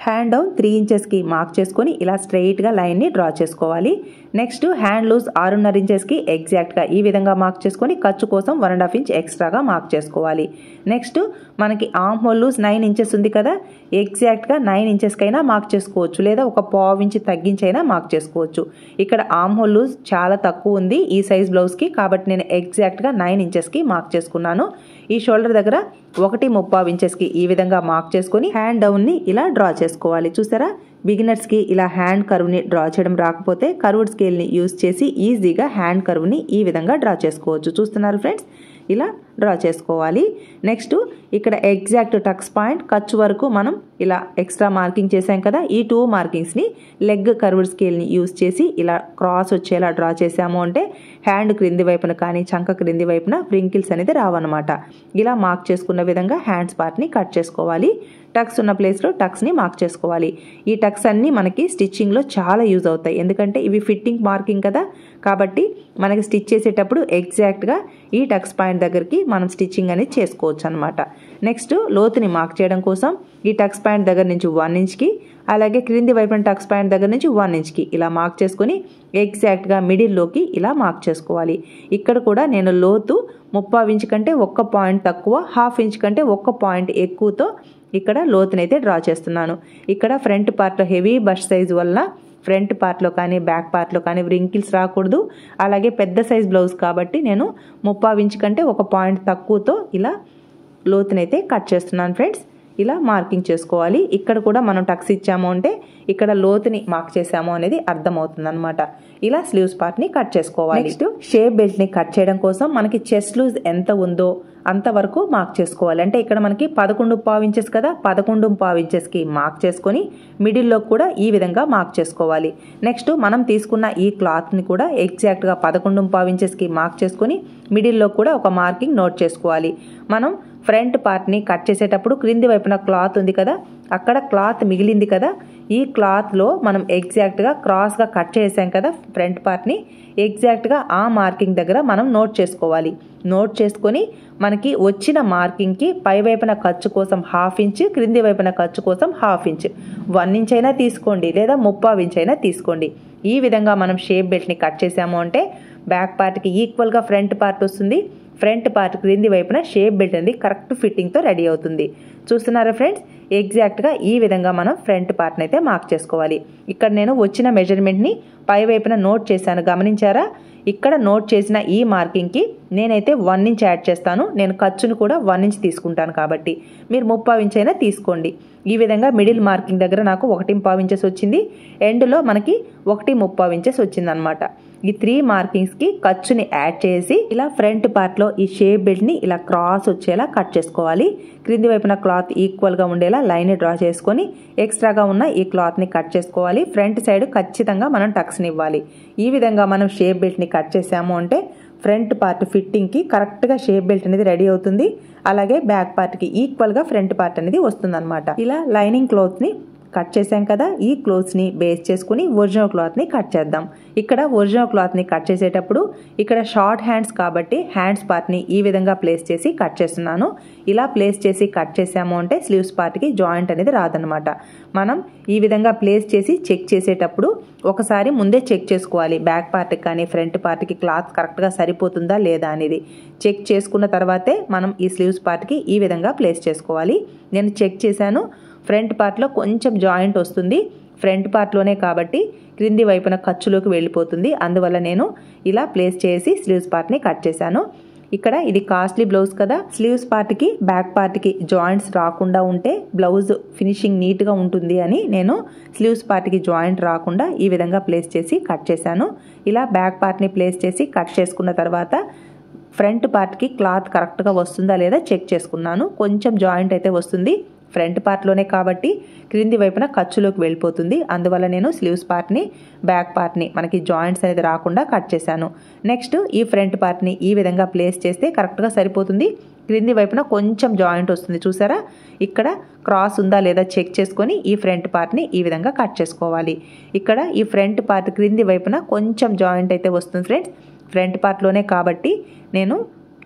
హ్యాండ్ డౌన్ త్రీ ఇంచెస్కి మార్క్ చేసుకొని ఇలా స్ట్రైట్గా లైన్ని డ్రా చేసుకోవాలి నెక్స్ట్ హ్యాండ్ లూజ్ ఆరున్నర ఇంచెస్కి ఎగ్జాక్ట్గా ఈ విధంగా మార్క్ చేసుకొని ఖర్చు కోసం వన్ అండ్ హాఫ్ ఇంచ్ ఎక్స్ట్రాగా మార్క్ చేసుకోవాలి నెక్స్ట్ మనకి arm hole loose nine inches ఉంది కదా ఎగ్జాక్ట్గా నైన్ ఇంచెస్కైనా మార్క్ చేసుకోవచ్చు లేదా ఒక పావు ఇంచ్ తగ్గించైనా మార్క్ చేసుకోవచ్చు ఇక్కడ ఆమ్ హోల్ లూజ్ చాలా తక్కువ ఉంది ఈ సైజ్ బ్లౌజ్కి కాబట్టి నేను ఎగ్జాక్ట్గా నైన్ ఇంచెస్కి మార్క్ చేసుకున్నాను ఈ షోల్డర్ దగ్గర ఒకటి ముప్పావు ఇంచెస్కి ఈ విధంగా మార్క్ చేసుకొని హ్యాండ్ డౌన్ని ఇలా డ్రా చేసుకోవాలి చూసారా బిగినర్స్కి ఇలా హ్యాండ్ కర్వ్ని డ్రా చేయడం రాకపోతే కర్వ్డ్ స్కేల్ని యూస్ చేసి ఈజీగా హ్యాండ్ కర్వ్ని ఈ విధంగా డ్రా చేసుకోవచ్చు చూస్తున్నారు ఫ్రెండ్స్ ఇలా డ్రా చేసుకోవాలి నెక్స్ట్ ఇక్కడ ఎగ్జాక్ట్ టక్స్ పాయింట్ ఖర్చు వరకు మనం ఇలా ఎక్స్ట్రా మార్కింగ్ చేసాం కదా ఈ టూ మార్కింగ్స్ని లెగ్ కర్వ్డ్ స్కేల్ని యూస్ చేసి ఇలా క్రాస్ వచ్చేలా డ్రా చేసాము అంటే హ్యాండ్ క్రింది వైపున కానీ చంక క్రింది వైపున వ్రింకిల్స్ అనేది రావన్నమాట ఇలా మార్క్ చేసుకున్న విధంగా హ్యాండ్స్ పార్ట్ని కట్ చేసుకోవాలి టక్స్ ఉన్న ప్లేస్లో టక్స్ని మార్క్ చేసుకోవాలి ఈ టక్స్ అన్నీ మనకి స్టిచ్చింగ్లో చాలా యూజ్ అవుతాయి ఎందుకంటే ఇవి ఫిట్టింగ్ మార్కింగ్ కదా కాబట్టి మనకి స్టిచ్ చేసేటప్పుడు ఎగ్జాక్ట్గా ఈ టక్స్ పాయింట్ దగ్గరికి మనం స్టిచ్చింగ్ అనేది చేసుకోవచ్చు అనమాట నెక్స్ట్ లోతుని మార్క్ చేయడం కోసం ఈ టక్స్ పాయింట్ దగ్గర నుంచి వన్ ఇంచ్కి అలాగే క్రింది వైపున టక్స్ పాయింట్ దగ్గర నుంచి వన్ ఇంచ్కి ఇలా మార్క్ చేసుకొని ఎగ్జాక్ట్గా మిడిల్లోకి ఇలా మార్క్ చేసుకోవాలి ఇక్కడ కూడా నేను లోతు ముప్పావు ఇంచ్ కంటే ఒక్క పాయింట్ తక్కువ హాఫ్ ఇంచ్ కంటే ఒక్క పాయింట్ ఎక్కువతో ఇక్కడ లోతునైతే డ్రా చేస్తున్నాను ఇక్కడ ఫ్రంట్ పార్ట్లో హెవీ బష్ సైజ్ వల్ల ఫ్రంట్ పార్ట్లో కానీ బ్యాక్ పార్ట్లో కానీ వ్రింకిల్స్ రాకూడదు అలాగే పెద్ద సైజ్ బ్లౌజ్ కాబట్టి నేను ముప్పావు ఇంచ్ కంటే ఒక పాయింట్ తక్కువతో ఇలా లోతునైతే కట్ చేస్తున్నాను ఫ్రెండ్స్ ఇలా మార్కింగ్ చేసుకోవాలి ఇక్కడ కూడా మనం టక్స్ ఇచ్చాము అంటే ఇక్కడ లోతుని మార్క్ చేసాము అనేది అర్థమవుతుంది అనమాట ఇలా స్లీవ్స్ పార్ట్ని కట్ చేసుకోవాలి నెక్స్ట్ షేప్ బెల్ట్ని కట్ చేయడం కోసం మనకి చెస్ట్ లూజ్ ఎంత ఉందో అంతవరకు మార్క్ చేసుకోవాలి అంటే ఇక్కడ మనకి పదకొండు పావు ఇంచెస్ కదా పదకొండు పావు ఇంచెస్కి మార్క్ చేసుకొని మిడిల్లో కూడా ఈ విధంగా మార్క్ చేసుకోవాలి నెక్స్ట్ మనం తీసుకున్న ఈ క్లాత్ని కూడా ఎగ్జాక్ట్గా పదకొండు పావు ఇంచెస్కి మార్క్ చేసుకొని మిడిల్లో కూడా ఒక మార్కింగ్ నోట్ చేసుకోవాలి మనం ఫ్రంట్ పార్ట్ని కట్ చేసేటప్పుడు క్రింది వైపున క్లాత్ ఉంది కదా అక్కడ క్లాత్ మిగిలింది కదా ఈ క్లాత్లో మనం ఎగ్జాక్ట్గా క్రాస్గా కట్ చేసాం కదా ఫ్రంట్ పార్ట్ని ఎగ్జాక్ట్గా ఆ మార్కింగ్ దగ్గర మనం నోట్ చేసుకోవాలి నోట్ చేసుకొని మనకి వచ్చిన మార్కింగ్కి పై వైపున ఖర్చు కోసం హాఫ్ ఇంచ్ క్రింది వైపున ఖర్చు కోసం హాఫ్ ఇంచ్ వన్ ఇంచ్ అయినా తీసుకోండి లేదా ముప్పావు ఇంచ్ అయినా తీసుకోండి ఈ విధంగా మనం షేప్ బెల్ట్ని కట్ చేసాము అంటే బ్యాక్ పార్ట్కి ఈక్వల్గా ఫ్రంట్ పార్ట్ వస్తుంది ఫ్రంట్ పార్ట్ క్రింది వైపున షేప్ బెల్ట్ అనేది కరెక్ట్ ఫిట్టింగ్తో రెడీ అవుతుంది చూస్తున్నారా ఫ్రెండ్స్ ఎగ్జాక్ట్గా ఈ విధంగా మనం ఫ్రంట్ పార్ట్ని అయితే మార్క్ చేసుకోవాలి ఇక్కడ నేను వచ్చిన మెజర్మెంట్ని పై వైపున నోట్ చేశాను గమనించారా ఇక్కడ నోట్ చేసిన ఈ మార్కింగ్కి నేనైతే వన్ ఇంచ్ యాడ్ చేస్తాను నేను ఖర్చును కూడా వన్ ఇంచ్ తీసుకుంటాను కాబట్టి మీరు ముప్పావు ఇంచ్ అయినా తీసుకోండి ఈ విధంగా మిడిల్ మార్కింగ్ దగ్గర నాకు ఒకటి పావు ఇంచెస్ వచ్చింది ఎండ్లో మనకి ఒకటి ముప్పావు ఇంచెస్ వచ్చిందనమాట ఈ త్రీ మార్కింగ్స్కి ఖర్చుని యాడ్ చేసి ఇలా ఫ్రంట్ పార్ట్లో ఈ షేప్ బెల్ట్ని ఇలా క్రాస్ వచ్చేలా కట్ చేసుకోవాలి క్రింది వైపున క్లాత్ ఈక్వల్గా ఉండేలా లైన్ డ్రా చేసుకొని ఎక్స్ట్రాగా ఉన్న ఈ క్లాత్ని కట్ చేసుకోవాలి ఫ్రంట్ సైడ్ ఖచ్చితంగా మనం టక్స్ని ఇవ్వాలి ఈ విధంగా మనం షేప్ బెల్ట్ని కట్ చేసాము అంటే ఫ్రంట్ పార్ట్ ఫిట్టింగ్కి కరెక్ట్గా షేప్ బెల్ట్ అనేది రెడీ అవుతుంది అలాగే బ్యాక్ పార్ట్కి ఈక్వల్గా ఫ్రంట్ పార్ట్ అనేది వస్తుందన్నమాట ఇలా లైనింగ్ క్లోత్ని కట్ చేసాం కదా ఈ క్లోత్స్ని బేస్ చేసుకుని ఒరిజినల్ క్లాత్ని కట్ చేద్దాం ఇక్కడ ఒరిజినల్ క్లాత్ని కట్ చేసేటప్పుడు ఇక్కడ షార్ట్ హ్యాండ్స్ కాబట్టి హ్యాండ్స్ పార్ట్ని ఈ విధంగా ప్లేస్ చేసి కట్ చేస్తున్నాను ఇలా ప్లేస్ చేసి కట్ చేసాము అంటే స్లీవ్స్ పార్ట్కి జాయింట్ అనేది రాదనమాట మనం ఈ విధంగా ప్లేస్ చేసి చెక్ చేసేటప్పుడు ఒకసారి ముందే చెక్ చేసుకోవాలి బ్యాక్ పార్ట్కి కానీ ఫ్రంట్ పార్ట్కి క్లాత్ కరెక్ట్గా సరిపోతుందా లేదా అనేది చెక్ చేసుకున్న తర్వాతే మనం ఈ స్లీవ్స్ పార్ట్కి ఈ విధంగా ప్లేస్ చేసుకోవాలి నేను చెక్ చేశాను ఫ్రంట్ పార్ట్లో కొంచెం జాయింట్ వస్తుంది ఫ్రంట్ పార్ట్లోనే కాబట్టి క్రింది వైపున ఖర్చులోకి వెళ్ళిపోతుంది అందువల్ల నేను ఇలా ప్లేస్ చేసి స్లీవ్స్ పార్ట్ని కట్ చేశాను ఇక్కడ ఇది కాస్ట్లీ బ్లౌజ్ కదా స్లీవ్స్ పార్ట్కి బ్యాక్ పార్ట్కి జాయింట్స్ రాకుండా ఉంటే బ్లౌజ్ ఫినిషింగ్ నీట్గా ఉంటుంది అని నేను స్లీవ్స్ పార్ట్కి జాయింట్ రాకుండా ఈ విధంగా ప్లేస్ చేసి కట్ చేశాను ఇలా బ్యాక్ పార్ట్ని ప్లేస్ చేసి కట్ చేసుకున్న తర్వాత ఫ్రంట్ పార్ట్కి క్లాత్ కరెక్ట్గా వస్తుందా లేదా చెక్ చేసుకున్నాను కొంచెం జాయింట్ అయితే వస్తుంది ఫ్రంట్ పార్ట్లోనే కాబట్టి క్రింది వైపున ఖర్చులోకి వెళ్ళిపోతుంది అందువల్ల నేను స్లీవ్స్ పార్ట్ని బ్యాక్ పార్ట్ని మనకి జాయింట్స్ అనేది రాకుండా కట్ చేశాను నెక్స్ట్ ఈ ఫ్రంట్ పార్ట్ని ఈ విధంగా ప్లేస్ చేస్తే కరెక్ట్గా సరిపోతుంది క్రింది వైపున కొంచెం జాయింట్ వస్తుంది చూసారా ఇక్కడ క్రాస్ ఉందా లేదా చెక్ చేసుకొని ఈ ఫ్రంట్ పార్ట్ని ఈ విధంగా కట్ చేసుకోవాలి ఇక్కడ ఈ ఫ్రంట్ పార్ట్ క్రింది వైపున కొంచెం జాయింట్ అయితే వస్తుంది ఫ్రెండ్స్ ఫ్రంట్ పార్ట్లోనే కాబట్టి నేను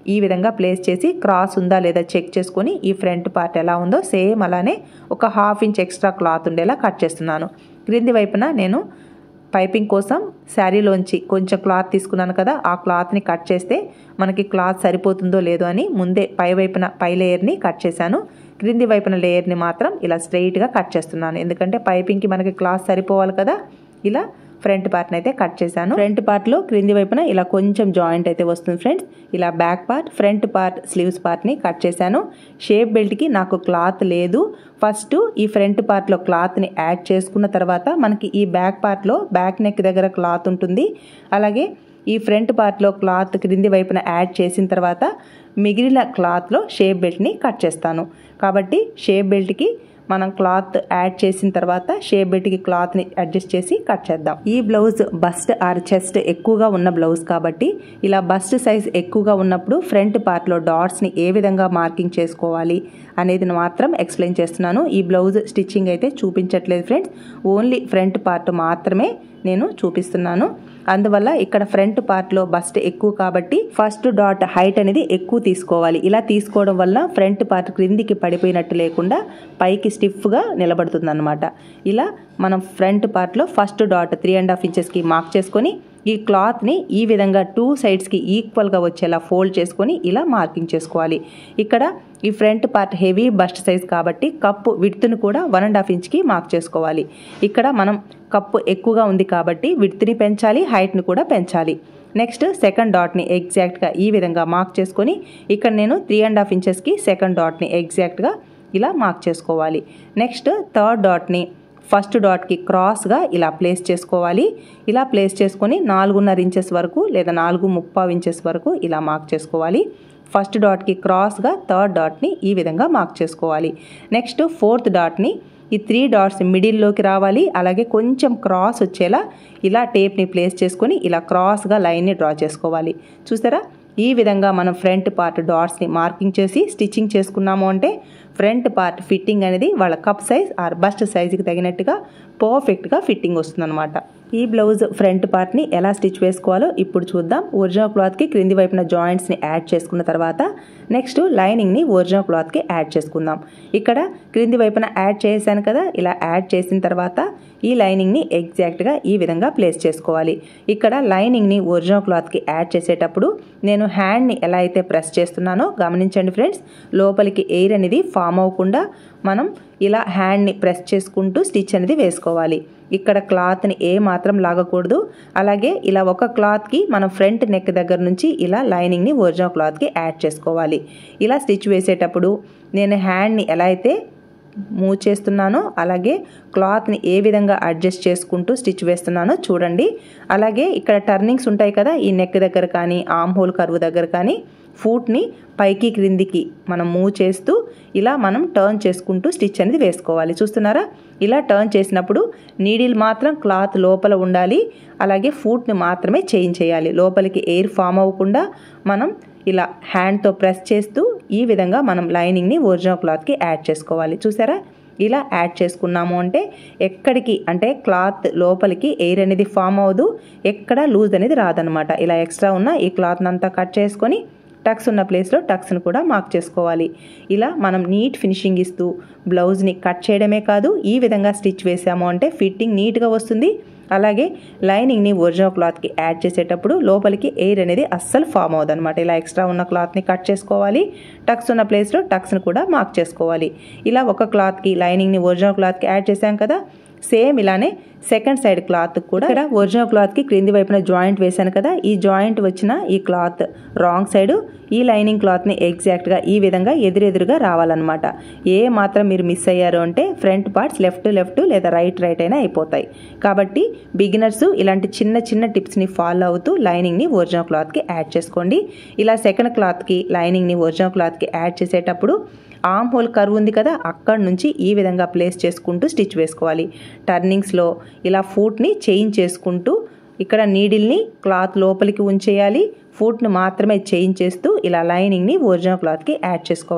ఈ విధంగా ప్లేస్ చేసి క్రాస్ ఉందా లేదా చెక్ చేసుకొని ఈ ఫ్రంట్ పార్ట్ ఎలా ఉందో సేమ్ అలానే ఒక హాఫ్ ఇంచ్ ఎక్స్ట్రా క్లాత్ ఉండేలా కట్ చేస్తున్నాను క్రింది వైపున నేను పైపింగ్ కోసం శారీలోంచి కొంచెం క్లాత్ తీసుకున్నాను కదా ఆ క్లాత్ని కట్ చేస్తే మనకి క్లాత్ సరిపోతుందో లేదో అని ముందే పై వైపున పై లేయర్ని కట్ చేశాను క్రింది వైపున లేయర్ని మాత్రం ఇలా స్ట్రైట్గా కట్ చేస్తున్నాను ఎందుకంటే పైపింగ్కి మనకి క్లాత్ సరిపోవాలి కదా ఇలా ఫ్రంట్ పార్ట్ని అయితే కట్ చేశాను ఫ్రంట్ పార్ట్లో క్రింది వైపున ఇలా కొంచెం జాయింట్ అయితే వస్తుంది ఫ్రెండ్స్ ఇలా back part front part sleeves పార్ట్ని కట్ చేశాను షేప్ బెల్ట్కి నాకు క్లాత్ లేదు ఫస్ట్ ఈ ఫ్రంట్ పార్ట్లో క్లాత్ని యాడ్ చేసుకున్న తర్వాత మనకి ఈ బ్యాక్ పార్ట్లో బ్యాక్ నెక్ దగ్గర క్లాత్ ఉంటుంది అలాగే ఈ ఫ్రంట్ పార్ట్లో క్లాత్ క్రింది వైపున యాడ్ చేసిన తర్వాత మిగిలిన క్లాత్లో షేప్ బెల్ట్ని కట్ చేస్తాను కాబట్టి షేప్ బెల్ట్కి మనం క్లాత్ యాడ్ చేసిన తర్వాత షేప్ బెల్ట్కి క్లాత్ని అడ్జస్ట్ చేసి కట్ చేద్దాం ఈ బ్లౌజ్ బస్ట్ ఆర్ చెస్ట్ ఎక్కువగా ఉన్న బ్లౌజ్ కాబట్టి ఇలా బస్ట్ సైజ్ ఎక్కువగా ఉన్నప్పుడు ఫ్రంట్ పార్ట్లో డాట్స్ని ఏ విధంగా మార్కింగ్ చేసుకోవాలి అనేది మాత్రం ఎక్స్ప్లెయిన్ చేస్తున్నాను ఈ బ్లౌజ్ స్టిచ్చింగ్ అయితే చూపించట్లేదు ఫ్రెండ్స్ ఓన్లీ ఫ్రంట్ పార్ట్ మాత్రమే నేను చూపిస్తున్నాను అందువల్ల ఇక్కడ ఫ్రంట్ పార్ట్లో బస్ట్ ఎక్కువ కాబట్టి ఫస్ట్ డాట్ హైట్ అనేది ఎక్కువ తీసుకోవాలి ఇలా తీసుకోవడం వల్ల ఫ్రంట్ పార్ట్ క్రిందికి పడిపోయినట్టు లేకుండా పైకి స్టిఫ్గా నిలబడుతుంది అనమాట ఇలా మనం ఫ్రంట్ పార్ట్లో first dot three and half ఇంచెస్కి మార్క్ చేసుకొని ఈ క్లాత్ని ఈ విధంగా టూ సైడ్స్కి ఈక్వల్గా వచ్చేలా ఫోల్డ్ చేసుకొని ఇలా మార్కింగ్ చేసుకోవాలి ఇక్కడ ఈ front part heavy bust size కాబట్టి కప్పు విడ్త్ను కూడా వన్ అండ్ హాఫ్ ఇంచ్కి మార్క్ చేసుకోవాలి ఇక్కడ మనం కప్పు ఎక్కువగా ఉంది కాబట్టి విడ్త్ని పెంచాలి హైట్ని కూడా పెంచాలి నెక్స్ట్ సెకండ్ డాట్ని ఎగ్జాక్ట్గా ఈ విధంగా మార్క్ చేసుకొని ఇక్కడ నేను త్రీ అండ్ హాఫ్ ఇంచెస్కి సెకండ్ డాట్ని ఎగ్జాక్ట్గా ఇలా మార్క్ చేసుకోవాలి నెక్స్ట్ థర్డ్ డాట్ని ఫస్ట్ డాట్కి క్రాస్గా ఇలా ప్లేస్ చేసుకోవాలి ఇలా ప్లేస్ చేసుకొని నాలుగున్నర ఇంచెస్ వరకు లేదా నాలుగు ముప్పావు ఇంచెస్ వరకు ఇలా మార్క్ చేసుకోవాలి ఫస్ట్ డాట్కి క్రాస్గా థర్డ్ డాట్ని ఈ విధంగా మార్క్ చేసుకోవాలి నెక్స్ట్ ఫోర్త్ డాట్ని ఈ త్రీ డాట్స్ మిడిల్లోకి రావాలి అలాగే కొంచెం క్రాస్ వచ్చేలా ఇలా టేప్ని ప్లేస్ చేసుకొని ఇలా క్రాస్గా లైన్ని డ్రా చేసుకోవాలి చూసారా ఈ విధంగా మనం ఫ్రంట్ పార్ట్ డాట్స్ని మార్కింగ్ చేసి స్టిచ్చింగ్ చేసుకున్నాము అంటే ఫ్రంట్ పార్ట్ ఫిట్టింగ్ అనేది వాళ్ళ కప్ సైజ్ ఆర్ బస్ట్ సైజుకి తగినట్టుగా పర్ఫెక్ట్గా ఫిట్టింగ్ వస్తుందన్నమాట ఈ బ్లౌజ్ ఫ్రంట్ పార్ట్ని ఎలా స్టిచ్ వేసుకోవాలో ఇప్పుడు చూద్దాం ఒరిజినల్ క్లాత్కి క్రింది వైపున జాయింట్స్ని యాడ్ చేసుకున్న తర్వాత నెక్స్ట్ లైనింగ్ని ఒరిజినల్ క్లాత్కి యాడ్ చేసుకుందాం ఇక్కడ క్రింది వైపున యాడ్ చేశాను కదా ఇలా యాడ్ చేసిన తర్వాత ఈ లైనింగ్ని ఎగ్జాక్ట్గా ఈ విధంగా ప్లేస్ చేసుకోవాలి ఇక్కడ లైనింగ్ని ఒరిజినల్ క్లాత్కి యాడ్ చేసేటప్పుడు నేను హ్యాండ్ని ఎలా అయితే ప్రెస్ చేస్తున్నానో గమనించండి ఫ్రెండ్స్ లోపలికి ఎయిర్ అనేది ఫామ్ అవ్వకుండా మనం ఇలా హ్యాండ్ని ప్రెస్ చేసుకుంటూ స్టిచ్ అనేది వేసుకోవాలి ఇక్కడ క్లాత్ని ఏ మాత్రం లాగకూడదు అలాగే ఇలా ఒక క్లాత్కి మనం ఫ్రంట్ నెక్ దగ్గర నుంచి ఇలా లైనింగ్ని ఒరిజినల్ క్లాత్కి యాడ్ చేసుకోవాలి ఇలా స్టిచ్ వేసేటప్పుడు నేను హ్యాండ్ని ఎలా అయితే మూవ్ చేస్తున్నానో అలాగే క్లాత్ని ఏ విధంగా అడ్జస్ట్ చేసుకుంటూ స్టిచ్ వేస్తున్నానో చూడండి అలాగే ఇక్కడ టర్నింగ్స్ ఉంటాయి కదా ఈ నెక్ దగ్గర కానీ ఆమ్ హోల్ కరువు దగ్గర కానీ ఫూట్ని పైకి క్రిందికి మనం మూవ్ చేస్తూ ఇలా మనం టర్న్ చేసుకుంటూ స్టిచ్ అనేది వేసుకోవాలి చూస్తున్నారా ఇలా టర్న్ చేసినప్పుడు నీడిల్ మాత్రం క్లాత్ లోపల ఉండాలి అలాగే ఫూట్ని మాత్రమే చేంజ్ చేయాలి లోపలికి ఎయిర్ ఫామ్ అవ్వకుండా మనం ఇలా హ్యాండ్తో ప్రెస్ చేస్తూ ఈ విధంగా మనం లైనింగ్ని ఒరిజినల్ క్లాత్కి యాడ్ చేసుకోవాలి చూసారా ఇలా యాడ్ చేసుకున్నాము అంటే ఎక్కడికి అంటే క్లాత్ లోపలికి ఎయిర్ అనేది ఫామ్ అవ్వదు ఎక్కడ లూజ్ అనేది రాదనమాట ఇలా ఎక్స్ట్రా ఉన్న ఈ క్లాత్ని అంతా కట్ చేసుకొని టక్స్ ఉన్న ప్లేస్లో టక్స్ను కూడా మార్క్ చేసుకోవాలి ఇలా మనం నీట్ ఫినిషింగ్ ఇస్తూ బ్లౌజ్ని కట్ చేయడమే కాదు ఈ విధంగా స్టిచ్ వేసాము అంటే ఫిట్టింగ్ నీట్గా వస్తుంది అలాగే లైనింగ్ని ఒరిజినల్ క్లాత్కి యాడ్ చేసేటప్పుడు లోపలికి ఎయిర్ అనేది అస్సలు ఫామ్ అవ్వదు అనమాట ఇలా ఎక్స్ట్రా ఉన్న క్లాత్ని కట్ చేసుకోవాలి టక్స్ ఉన్న ప్లేస్లో టక్స్ని కూడా మార్క్ చేసుకోవాలి ఇలా ఒక క్లాత్కి లైనింగ్ని ఒరిజినల్ క్లాత్కి యాడ్ చేసాం కదా సేమ్ ఇలానే సెకండ్ సైడ్ క్లాత్ కూడా ఇక్కడ ఒరిజినల్ క్లాత్కి క్రింది వైపున జాయింట్ వేశాను కదా ఈ జాయింట్ వచ్చిన ఈ క్లాత్ రాంగ్ సైడ్ ఈ లైనింగ్ క్లాత్ని ఎగ్జాక్ట్గా ఈ విధంగా ఎదురెదురుగా రావాలన్నమాట ఏ మాత్రం మీరు మిస్ అయ్యారు అంటే ఫ్రంట్ పార్ట్స్ లెఫ్ట్ లెఫ్ట్ లేదా రైట్ రైట్ అయినా అయిపోతాయి కాబట్టి బిగినర్స్ ఇలాంటి చిన్న చిన్న టిప్స్ని ఫాలో అవుతూ లైనింగ్ని ఒరిజినల్ క్లాత్కి యాడ్ చేసుకోండి ఇలా సెకండ్ క్లాత్కి లైనింగ్ని ఒరిజినల్ క్లాత్కి యాడ్ చేసేటప్పుడు ఆమ్ హోల్ కర్వ్ ఉంది కదా అక్కడ నుంచి ఈ విధంగా ప్లేస్ చేసుకుంటూ స్టిచ్ వేసుకోవాలి టర్నింగ్స్లో ఇలా ఫూట్ని చేంజ్ చేసుకుంటూ ఇక్కడ నీడిల్ని క్లాత్ లోపలికి ఉంచేయాలి ఫూట్ని మాత్రమే చేంజ్ చేస్తూ ఇలా లైనింగ్ని ఒరిజినల్ క్లాత్కి యాడ్ చేసుకోవాలి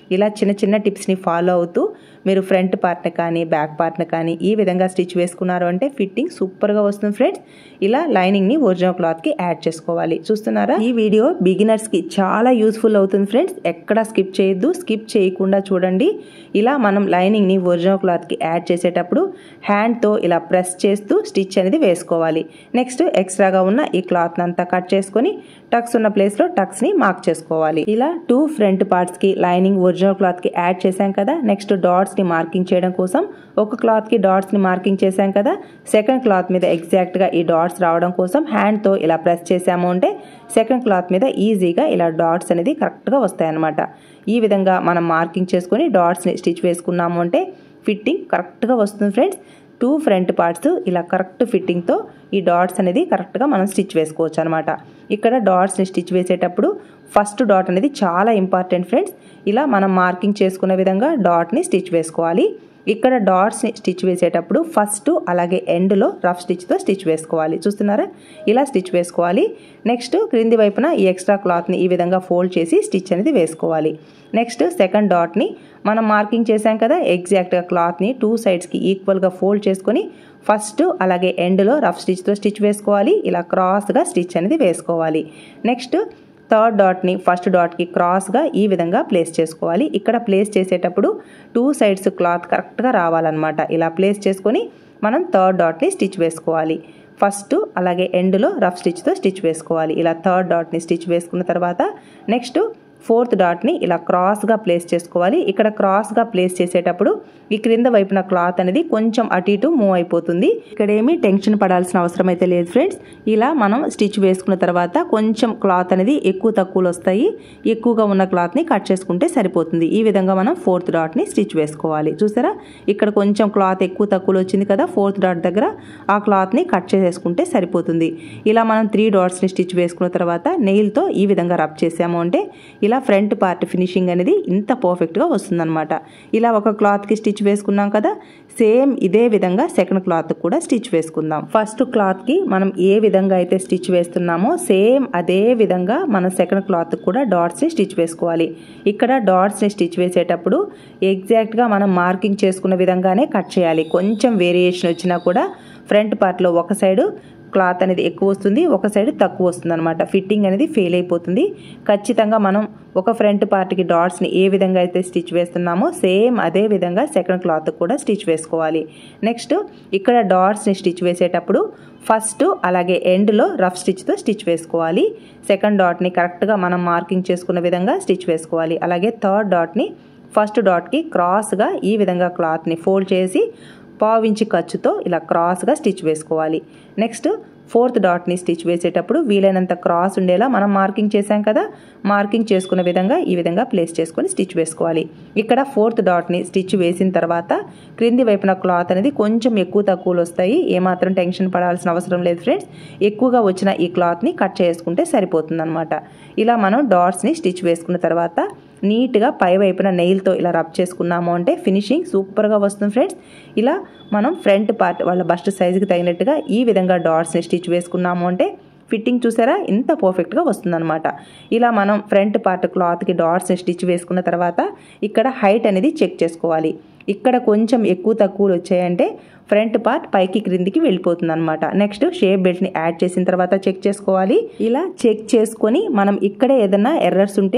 ఇలా చిన్న చిన్న టిప్స్ని ఫాలో అవుతూ మీరు ఫ్రంట్ పార్ట్ని కానీ బ్యాక్ పార్ట్ని కానీ ఈ విధంగా స్టిచ్ వేసుకున్నారు అంటే ఫిట్టింగ్ సూపర్గా వస్తుంది ఫ్రెండ్స్ ఇలా లైనింగ్ని ఒరిజినల్ క్లాత్కి యాడ్ చేసుకోవాలి చూస్తున్నారా ఈ వీడియో బిగినర్స్కి చాలా యూస్ఫుల్ అవుతుంది ఫ్రెండ్స్ ఎక్కడ స్కిప్ చేయొద్దు స్కిప్ చేయకుండా చూడండి ఇలా మనం లైనింగ్ని ఒరిజినల్ క్లాత్కి యాడ్ చేసేటప్పుడు హ్యాండ్తో ఇలా ప్రెస్ చేస్తూ స్టిచ్ అనేది వేసుకోవాలి నెక్స్ట్ ఎక్స్ట్రాగా ఉన్న ఈ క్లాత్ అంతా కట్ చేసుకొని టక్స్ ఉన్న ప్లేస్లో టక్స్ని మార్క్ చేసుకోవాలి ఇలా టూ ఫ్రంట్ పార్ట్స్కి లైనింగ్ ఒరిజినల్ క్లాత్కి యాడ్ చేశాం కదా నెక్స్ట్ డాట్స్ని మార్కింగ్ చేయడం కోసం ఒక క్లాత్కి డాట్స్ని మార్కింగ్ చేశాం కదా సెకండ్ క్లాత్ మీద ఎగ్జాక్ట్గా ఈ డాట్స్ రావడం కోసం హ్యాండ్తో ఇలా ప్రెస్ చేసాము అంటే సెకండ్ క్లాత్ మీద ఈజీగా ఇలా డాట్స్ అనేది కరెక్ట్గా వస్తాయన్నమాట ఈ విధంగా మనం మార్కింగ్ చేసుకొని డాట్స్ని స్టిచ్ వేసుకున్నాము అంటే ఫిట్టింగ్ కరెక్ట్గా వస్తుంది ఫ్రెండ్స్ టూ ఫ్రంట్ పార్ట్స్ ఇలా కరెక్ట్ ఫిట్టింగ్తో ఈ డాట్స్ అనేది కరెక్ట్గా మనం స్టిచ్ వేసుకోవచ్చు అనమాట ఇక్కడ డాట్స్ని స్టిచ్ వేసేటప్పుడు ఫస్ట్ డాట్ అనేది చాలా ఇంపార్టెంట్ ఫ్రెండ్స్ ఇలా మనం మార్కింగ్ చేసుకునే విధంగా డాట్ని స్టిచ్ వేసుకోవాలి ఇక్కడ డాట్స్ని స్టిచ్ వేసేటప్పుడు ఫస్ట్ అలాగే ఎండ్లో రఫ్ స్టిచ్తో స్టిచ్ వేసుకోవాలి చూస్తున్నారా ఇలా స్టిచ్ వేసుకోవాలి నెక్స్ట్ క్రింది వైపున ఈ ఎక్స్ట్రా క్లాత్ని ఈ విధంగా ఫోల్డ్ చేసి స్టిచ్ అనేది వేసుకోవాలి నెక్స్ట్ సెకండ్ డాట్ని మనం మార్కింగ్ చేసాం కదా ఎగ్జాక్ట్గా క్లాత్ని టూ సైడ్స్కి ఈక్వల్గా ఫోల్డ్ చేసుకొని ఫస్ట్ అలాగే ఎండ్లో రఫ్ స్టిచ్తో స్టిచ్ వేసుకోవాలి ఇలా క్రాస్గా స్టిచ్ అనేది వేసుకోవాలి నెక్స్ట్ థర్డ్ డాట్ని ఫస్ట్ డాట్కి క్రాస్గా ఈ విధంగా ప్లేస్ చేసుకోవాలి ఇక్కడ ప్లేస్ చేసేటప్పుడు టూ సైడ్స్ క్లాత్ కరెక్ట్గా రావాలన్నమాట ఇలా ప్లేస్ చేసుకొని మనం థర్డ్ డాట్ని స్టిచ్ వేసుకోవాలి ఫస్ట్ అలాగే ఎండ్లో రఫ్ స్టిచ్తో స్టిచ్ వేసుకోవాలి ఇలా థర్డ్ డాట్ని స్టిచ్ వేసుకున్న తర్వాత నెక్స్ట్ ఫోర్త్ డాట్ని ఇలా క్రాస్గా ప్లేస్ చేసుకోవాలి ఇక్కడ క్రాస్గా ప్లేస్ చేసేటప్పుడు ఈ క్రింద వైపున క్లాత్ అనేది కొంచెం అటు ఇటు మూవ్ అయిపోతుంది ఇక్కడ ఏమీ టెన్షన్ పడాల్సిన అవసరం అయితే లేదు ఫ్రెండ్స్ ఇలా మనం స్టిచ్ వేసుకున్న తర్వాత కొంచెం క్లాత్ అనేది ఎక్కువ తక్కువలు వస్తాయి ఎక్కువగా ఉన్న క్లాత్ని కట్ చేసుకుంటే సరిపోతుంది ఈ విధంగా మనం ఫోర్త్ డాట్ని స్టిచ్ వేసుకోవాలి చూసారా ఇక్కడ కొంచెం క్లాత్ ఎక్కువ తక్కువలు వచ్చింది కదా ఫోర్త్ డాట్ దగ్గర ఆ క్లాత్ని కట్ చేసేసుకుంటే సరిపోతుంది ఇలా మనం త్రీ డాట్స్ని స్టిచ్ వేసుకున్న తర్వాత నెయిల్తో ఈ విధంగా రబ్ చేసాము అంటే ఇలా ఫ్రంట్ పార్ట్ ఫినిషింగ్ అనేది ఇంత పర్ఫెక్ట్గా వస్తుందన్నమాట ఇలా ఒక క్లాత్కి స్టిచ్ వేసుకున్నాం కదా సేమ్ ఇదే విధంగా సెకండ్ క్లాత్ కూడా స్టిచ్ వేసుకుందాం ఫస్ట్ క్లాత్కి మనం ఏ విధంగా అయితే స్టిచ్ వేస్తున్నామో సేమ్ అదే విధంగా మనం సెకండ్ క్లాత్ కూడా డాట్స్ని స్టిచ్ వేసుకోవాలి ఇక్కడ డాట్స్ని స్టిచ్ వేసేటప్పుడు ఎగ్జాక్ట్గా మనం మార్కింగ్ చేసుకున్న విధంగానే కట్ చేయాలి కొంచెం వేరియేషన్ వచ్చినా కూడా ఫ్రంట్ పార్ట్లో ఒక సైడు క్లాత్ అనేది ఎక్కువ వస్తుంది ఒక సైడ్ తక్కువ వస్తుంది అనమాట ఫిట్టింగ్ అనేది ఫెయిల్ అయిపోతుంది ఖచ్చితంగా మనం ఒక ఫ్రంట్ పార్ట్కి డాట్స్ని ఏ విధంగా అయితే స్టిచ్ వేస్తున్నామో సేమ్ అదే విధంగా సెకండ్ క్లాత్ కూడా స్టిచ్ వేసుకోవాలి నెక్స్ట్ ఇక్కడ డాట్స్ని స్టిచ్ వేసేటప్పుడు ఫస్ట్ అలాగే ఎండ్లో రఫ్ స్టిచ్తో స్టిచ్ వేసుకోవాలి సెకండ్ డాట్ని కరెక్ట్గా మనం మార్కింగ్ చేసుకున్న విధంగా స్టిచ్ వేసుకోవాలి అలాగే థర్డ్ డాట్ని ఫస్ట్ డాట్కి క్రాస్గా ఈ విధంగా క్లాత్ని ఫోల్డ్ చేసి పావించి ఖర్చుతో ఇలా క్రాస్గా స్టిచ్ వేసుకోవాలి నెక్స్ట్ ఫోర్త్ డాట్ని స్టిచ్ వేసేటప్పుడు వీలైనంత క్రాస్ ఉండేలా మనం మార్కింగ్ చేసాం కదా మార్కింగ్ చేసుకున్న విధంగా ఈ విధంగా ప్లేస్ చేసుకొని స్టిచ్ వేసుకోవాలి ఇక్కడ ఫోర్త్ డాట్ని స్టిచ్ వేసిన తర్వాత క్రింది వైపున క్లాత్ అనేది కొంచెం ఎక్కువ తక్కువలు వస్తాయి ఏమాత్రం టెన్షన్ పడాల్సిన అవసరం లేదు ఫ్రెండ్స్ ఎక్కువగా వచ్చిన ఈ క్లాత్ని కట్ చేసుకుంటే సరిపోతుందన్నమాట ఇలా మనం డాట్స్ని స్టిచ్ వేసుకున్న తర్వాత నీట్గా పై వైపున నెయిల్తో ఇలా రబ్ చేసుకున్నాము అంటే ఫినిషింగ్ సూపర్గా వస్తుంది ఫ్రెండ్స్ ఇలా మనం ఫ్రంట్ పార్ట్ వాళ్ళ బస్ట్ సైజుకి తగినట్టుగా ఈ విధంగా డాట్స్ని స్టిచ్ వేసుకున్నాము అంటే ఫిట్టింగ్ చూసారా ఇంత పర్ఫెక్ట్గా వస్తుందన్నమాట ఇలా మనం ఫ్రంట్ పార్ట్ క్లాత్కి డాట్స్ని స్టిచ్ వేసుకున్న తర్వాత ఇక్కడ హైట్ అనేది చెక్ చేసుకోవాలి ఇక్కడ కొంచెం ఎక్కువ తక్కువలు వచ్చాయంటే ఫ్రంట్ పార్ట్ పైకి క్రిందికి వెళ్ళిపోతుంది అనమాట నెక్స్ట్ షేప్ బెల్ట్ని యాడ్ చేసిన తర్వాత చెక్ చేసుకోవాలి ఇలా చెక్ చేసుకొని మనం ఇక్కడే ఏదైనా ఎర్రర్స్ ఉంటే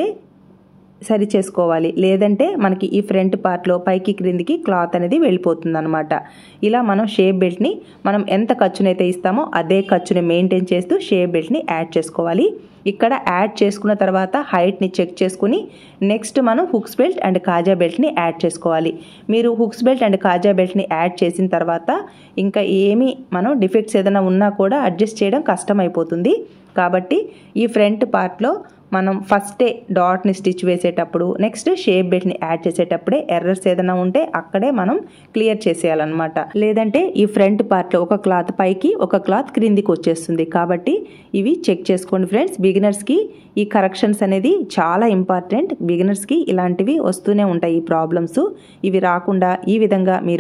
సరి చేసుకోవాలి లేదంటే మనకి ఈ ఫ్రంట్ పార్ట్లో పైకి క్రిందికి క్లాత్ అనేది వెళ్ళిపోతుంది అనమాట ఇలా మనం షేప్ బెల్ట్ని మనం ఎంత ఖర్చునైతే ఇస్తామో అదే ఖర్చుని మెయింటైన్ చేస్తూ షేప్ బెల్ట్ని యాడ్ చేసుకోవాలి ఇక్కడ యాడ్ చేసుకున్న తర్వాత హైట్ని చెక్ చేసుకుని నెక్స్ట్ మనం హుక్స్ బెల్ట్ అండ్ కాజా బెల్ట్ని యాడ్ చేసుకోవాలి మీరు హుక్స్ బెల్ట్ అండ్ కాజా బెల్ట్ని యాడ్ చేసిన తర్వాత ఇంకా ఏమి మనం డిఫెక్ట్స్ ఏదైనా ఉన్నా కూడా అడ్జస్ట్ చేయడం కష్టం అయిపోతుంది కాబట్టి ఈ ఫ్రంట్ పార్ట్లో మనం ఫస్టే డాట్ని స్టిచ్ వేసేటప్పుడు నెక్స్ట్ షేప్ బెల్ట్ని యాడ్ చేసేటప్పుడే ఎర్రర్స్ ఏదైనా ఉంటే అక్కడే మనం క్లియర్ చేసేయాలన్నమాట లేదంటే ఈ ఫ్రంట్ పార్ట్లో ఒక క్లాత్ పైకి ఒక క్లాత్ క్రిందికి వచ్చేస్తుంది కాబట్టి ఇవి చెక్ చేసుకోండి ఫ్రెండ్స్ బిగినర్స్కి ఈ కరెక్షన్స్ అనేది చాలా ఇంపార్టెంట్ బిగినర్స్కి ఇలాంటివి వస్తూనే ఉంటాయి ఈ ప్రాబ్లమ్స్ ఇవి రాకుండా ఈ విధంగా మీరు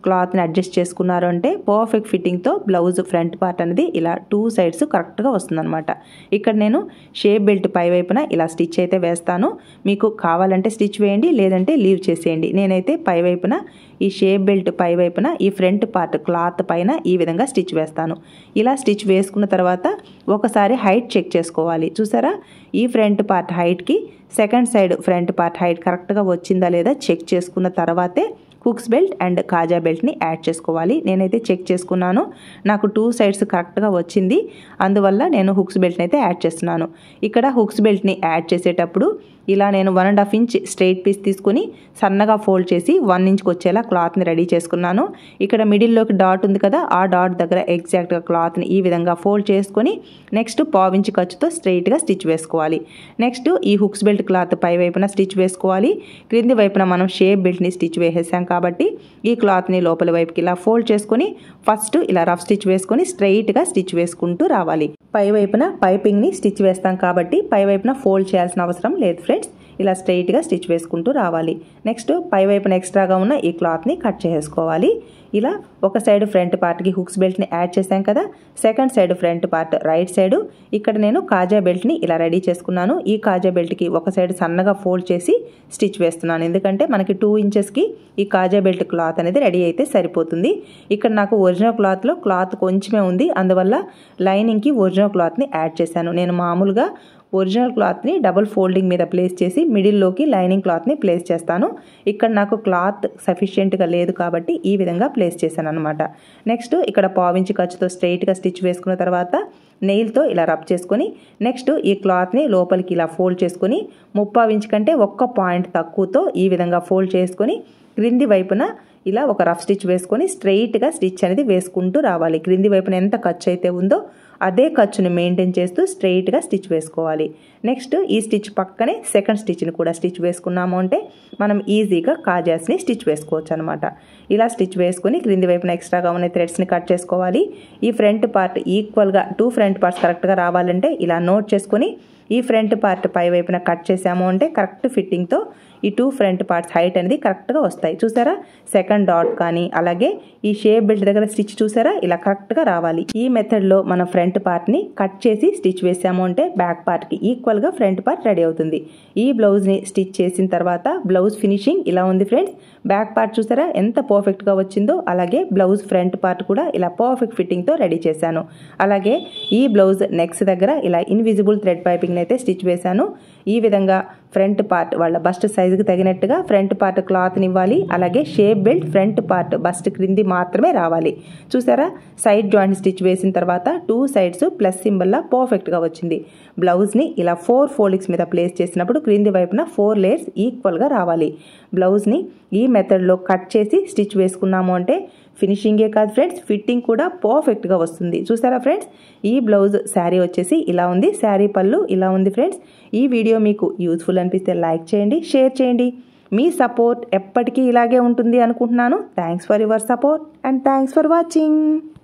క్లాత్ని అడ్జస్ట్ చేసుకున్నారు అంటే పర్ఫెక్ట్ ఫిట్టింగ్తో బ్లౌజ్ ఫ్రంట్ పార్ట్ అనేది ఇలా టూ సైడ్స్ కరెక్ట్గా వస్తుందన్నమాట ఇక్కడ నేను షేప్ బెల్ట్ పై వైపున ఇలా స్టిచ్ అయితే వేస్తాను మీకు కావాలంటే స్టిచ్ వేయండి లేదంటే లీవ్ చేసేయండి నేనైతే పై వైపున ఈ షేప్ బెల్ట్ పై వైపున ఈ ఫ్రంట్ పార్ట్ క్లాత్ పైన ఈ విధంగా స్టిచ్ వేస్తాను ఇలా స్టిచ్ వేసుకున్న తర్వాత ఒకసారి హైట్ చెక్ చేసుకోవాలి చూసారా ఈ ఫ్రంట్ పార్ట్ హైట్కి second side front part height కరెక్ట్గా వచ్చిందా లేదా చెక్ చేసుకున్న తర్వాతే హుక్స్ బెల్ట్ అండ్ కాజా బెల్ట్ని యాడ్ చేసుకోవాలి నేనైతే చెక్ చేసుకున్నాను నాకు టూ సైడ్స్ కరెక్ట్గా వచ్చింది అందువల్ల నేను హుక్స్ బెల్ట్ని అయితే యాడ్ చేస్తున్నాను ఇక్కడ హుక్స్ బెల్ట్ని యాడ్ చేసేటప్పుడు ఇలా నేను one and half inch straight piece తీసుకుని సన్నగా ఫోల్డ్ చేసి వన్ ఇంచ్కి వచ్చేలా క్లాత్ని రెడీ చేసుకున్నాను ఇక్కడ మిడిల్లోకి డాట్ ఉంది కదా ఆ డాట్ దగ్గర ఎగ్జాక్ట్గా క్లాత్ని ఈ విధంగా ఫోల్డ్ చేసుకొని నెక్స్ట్ పావించి ఖర్చుతో స్ట్రైట్గా స్టిచ్ వేసుకోవాలి నెక్స్ట్ ఈ హుక్స్ బెల్ట్ క్లాత్ పై వైపున స్టిచ్ వేసుకోవాలి క్రింది వైపున మనం షేప్ బెల్ట్ని స్టిచ్ వేసేసాం కాబట్టి ఈ క్లాత్ని లోపల వైపుకి ఇలా ఫోల్డ్ చేసుకొని ఫస్ట్ ఇలా రఫ్ స్టిచ్ వేసుకొని స్ట్రైట్గా స్టిచ్ వేసుకుంటూ రావాలి పై వైపున పైపింగ్ని స్టిచ్ వేస్తాం కాబట్టి పై వైపున ఫోల్డ్ చేయాల్సిన అవసరం లేదు ఫ్రెండ్స్ ఇలా స్ట్రైట్గా స్టిచ్ వేసుకుంటూ రావాలి నెక్స్ట్ పై వైపున ఎక్స్ట్రాగా ఉన్న ఈ క్లాత్ని కట్ చేసుకోవాలి ఇలా ఒక సైడ్ ఫ్రంట్ పార్ట్కి హుక్స్ బెల్ట్ని యాడ్ చేశాం కదా second side front part right side ఇక్కడ నేను కాజా బెల్ట్ని ఇలా రెడీ చేసుకున్నాను ఈ కాజా బెల్ట్కి ఒక సైడ్ సన్నగా ఫోల్డ్ చేసి స్టిచ్ వేస్తున్నాను ఎందుకంటే మనకి టూ ఇంచెస్కి ఈ కాజా బెల్ట్ క్లాత్ అనేది రెడీ అయితే సరిపోతుంది ఇక్కడ నాకు ఒరిజినల్ క్లాత్లో క్లాత్ కొంచెమే ఉంది అందువల్ల లైనింగ్కి ఒరిజినల్ క్లాత్ని యాడ్ చేశాను నేను మామూలుగా ఒరిజినల్ క్లాత్ని డబుల్ ఫోల్డింగ్ మీద ప్లేస్ చేసి మిడిల్లోకి లైనింగ్ క్లాత్ని ప్లేస్ చేస్తాను ఇక్కడ నాకు క్లాత్ సఫిషియెంట్గా లేదు కాబట్టి ఈ విధంగా ప్లేస్ చేశాను అనమాట నెక్స్ట్ ఇక్కడ పావించి ఖర్చుతో స్ట్రైట్గా స్టిచ్ వేసుకున్న తర్వాత నెయిల్తో ఇలా రబ్ చేసుకొని నెక్స్ట్ ఈ క్లాత్ని లోపలికి ఇలా ఫోల్డ్ చేసుకొని ముప్పావు ఇంచ్ కంటే ఒక్క పాయింట్ తక్కువతో ఈ విధంగా ఫోల్డ్ చేసుకొని క్రింది వైపున ఇలా ఒక రఫ్ స్టిచ్ వేసుకొని స్ట్రైట్గా స్టిచ్ అనేది వేసుకుంటూ రావాలి క్రింది వైపున ఎంత ఖర్చు అయితే ఉందో అదే ఖర్చుని మెయింటైన్ చేస్తూ స్ట్రైట్గా స్టిచ్ వేసుకోవాలి నెక్స్ట్ ఈ స్టిచ్ పక్కనే సెకండ్ స్టిచ్ని కూడా స్టిచ్ వేసుకున్నాము అంటే మనం ఈజీగా కాజాస్ని స్టిచ్ వేసుకోవచ్చు అనమాట ఇలా స్టిచ్ వేసుకొని క్రింది వైపున ఎక్స్ట్రాగా ఉన్న థ్రెడ్స్ని కట్ చేసుకోవాలి ఈ ఫ్రంట్ పార్ట్ ఈక్వల్గా టూ ఫ్రంట్ పార్ట్స్ కరెక్ట్గా రావాలంటే ఇలా నోట్ చేసుకొని ఈ ఫ్రంట్ పార్ట్ పై వైపున కట్ చేసాము అంటే కరెక్ట్ ఫిట్టింగ్తో ఈ టూ ఫ్రంట్ పార్ట్స్ హైట్ అనేది కరెక్ట్గా వస్తాయి చూసారా సెకండ్ డాట్ కానీ అలాగే ఈ షేప్ బెల్ట్ దగ్గర స్టిచ్ చూసారా ఇలా కరెక్ట్గా రావాలి ఈ మెథడ్లో మనం ఫ్రంట్ పార్ట్ని కట్ చేసి స్టిచ్ వేసాము అంటే బ్యాక్ పార్ట్కి ఈక్వల్గా ఫ్రంట్ పార్ట్ రెడీ అవుతుంది ఈ బ్లౌజ్ని స్టిచ్ చేసిన తర్వాత బ్లౌజ్ ఫినిషింగ్ ఇలా ఉంది ఫ్రెండ్స్ బ్యాక్ పార్ట్ చూసారా ఎంత పర్ఫెక్ట్గా వచ్చిందో అలాగే బ్లౌజ్ ఫ్రంట్ పార్ట్ కూడా ఇలా పర్ఫెక్ట్ ఫిట్టింగ్తో రెడీ చేశాను అలాగే ఈ బ్లౌజ్ నెక్స్ దగ్గర ఇలా ఇన్విజిబుల్ థ్రెడ్ పైపింగ్ అయితే స్టిచ్ వేశాను ఈ విధంగా ఫ్రంట్ పార్ట్ వాళ్ళ బస్ట్ సైజుకి తగినట్టుగా ఫ్రంట్ పార్ట్ క్లాత్ని ఇవ్వాలి అలాగే shape belt front part bust క్రింది మాత్రమే రావాలి చూసారా సైడ్ జాయింట్ స్టిచ్ వేసిన తర్వాత టూ సైడ్స్ ప్లస్ సింబల్లా పర్ఫెక్ట్గా వచ్చింది బ్లౌజ్ని ఇలా ఫోర్ ఫోల్డింగ్స్ మీద ప్లేస్ చేసినప్పుడు క్రింది వైపున ఫోర్ లేయర్స్ ఈక్వల్గా రావాలి బ్లౌజ్ని ఈ మెథడ్లో కట్ చేసి స్టిచ్ వేసుకున్నాము అంటే ఫినిషింగే కాదు ఫ్రెండ్స్ ఫిట్టింగ్ కూడా పర్ఫెక్ట్గా వస్తుంది చూసారా ఫ్రెండ్స్ ఈ బ్లౌజ్ శారీ వచ్చేసి ఇలా ఉంది శారీ పళ్ళు ఇలా ఉంది ఫ్రెండ్స్ ఈ వీడియో మీకు యూస్ఫుల్ అనిపిస్తే లైక్ చేయండి షేర్ చేయండి మీ సపోర్ట్ ఎప్పటికీ ఇలాగే ఉంటుంది అనుకుంటున్నాను thanks for your support and thanks for watching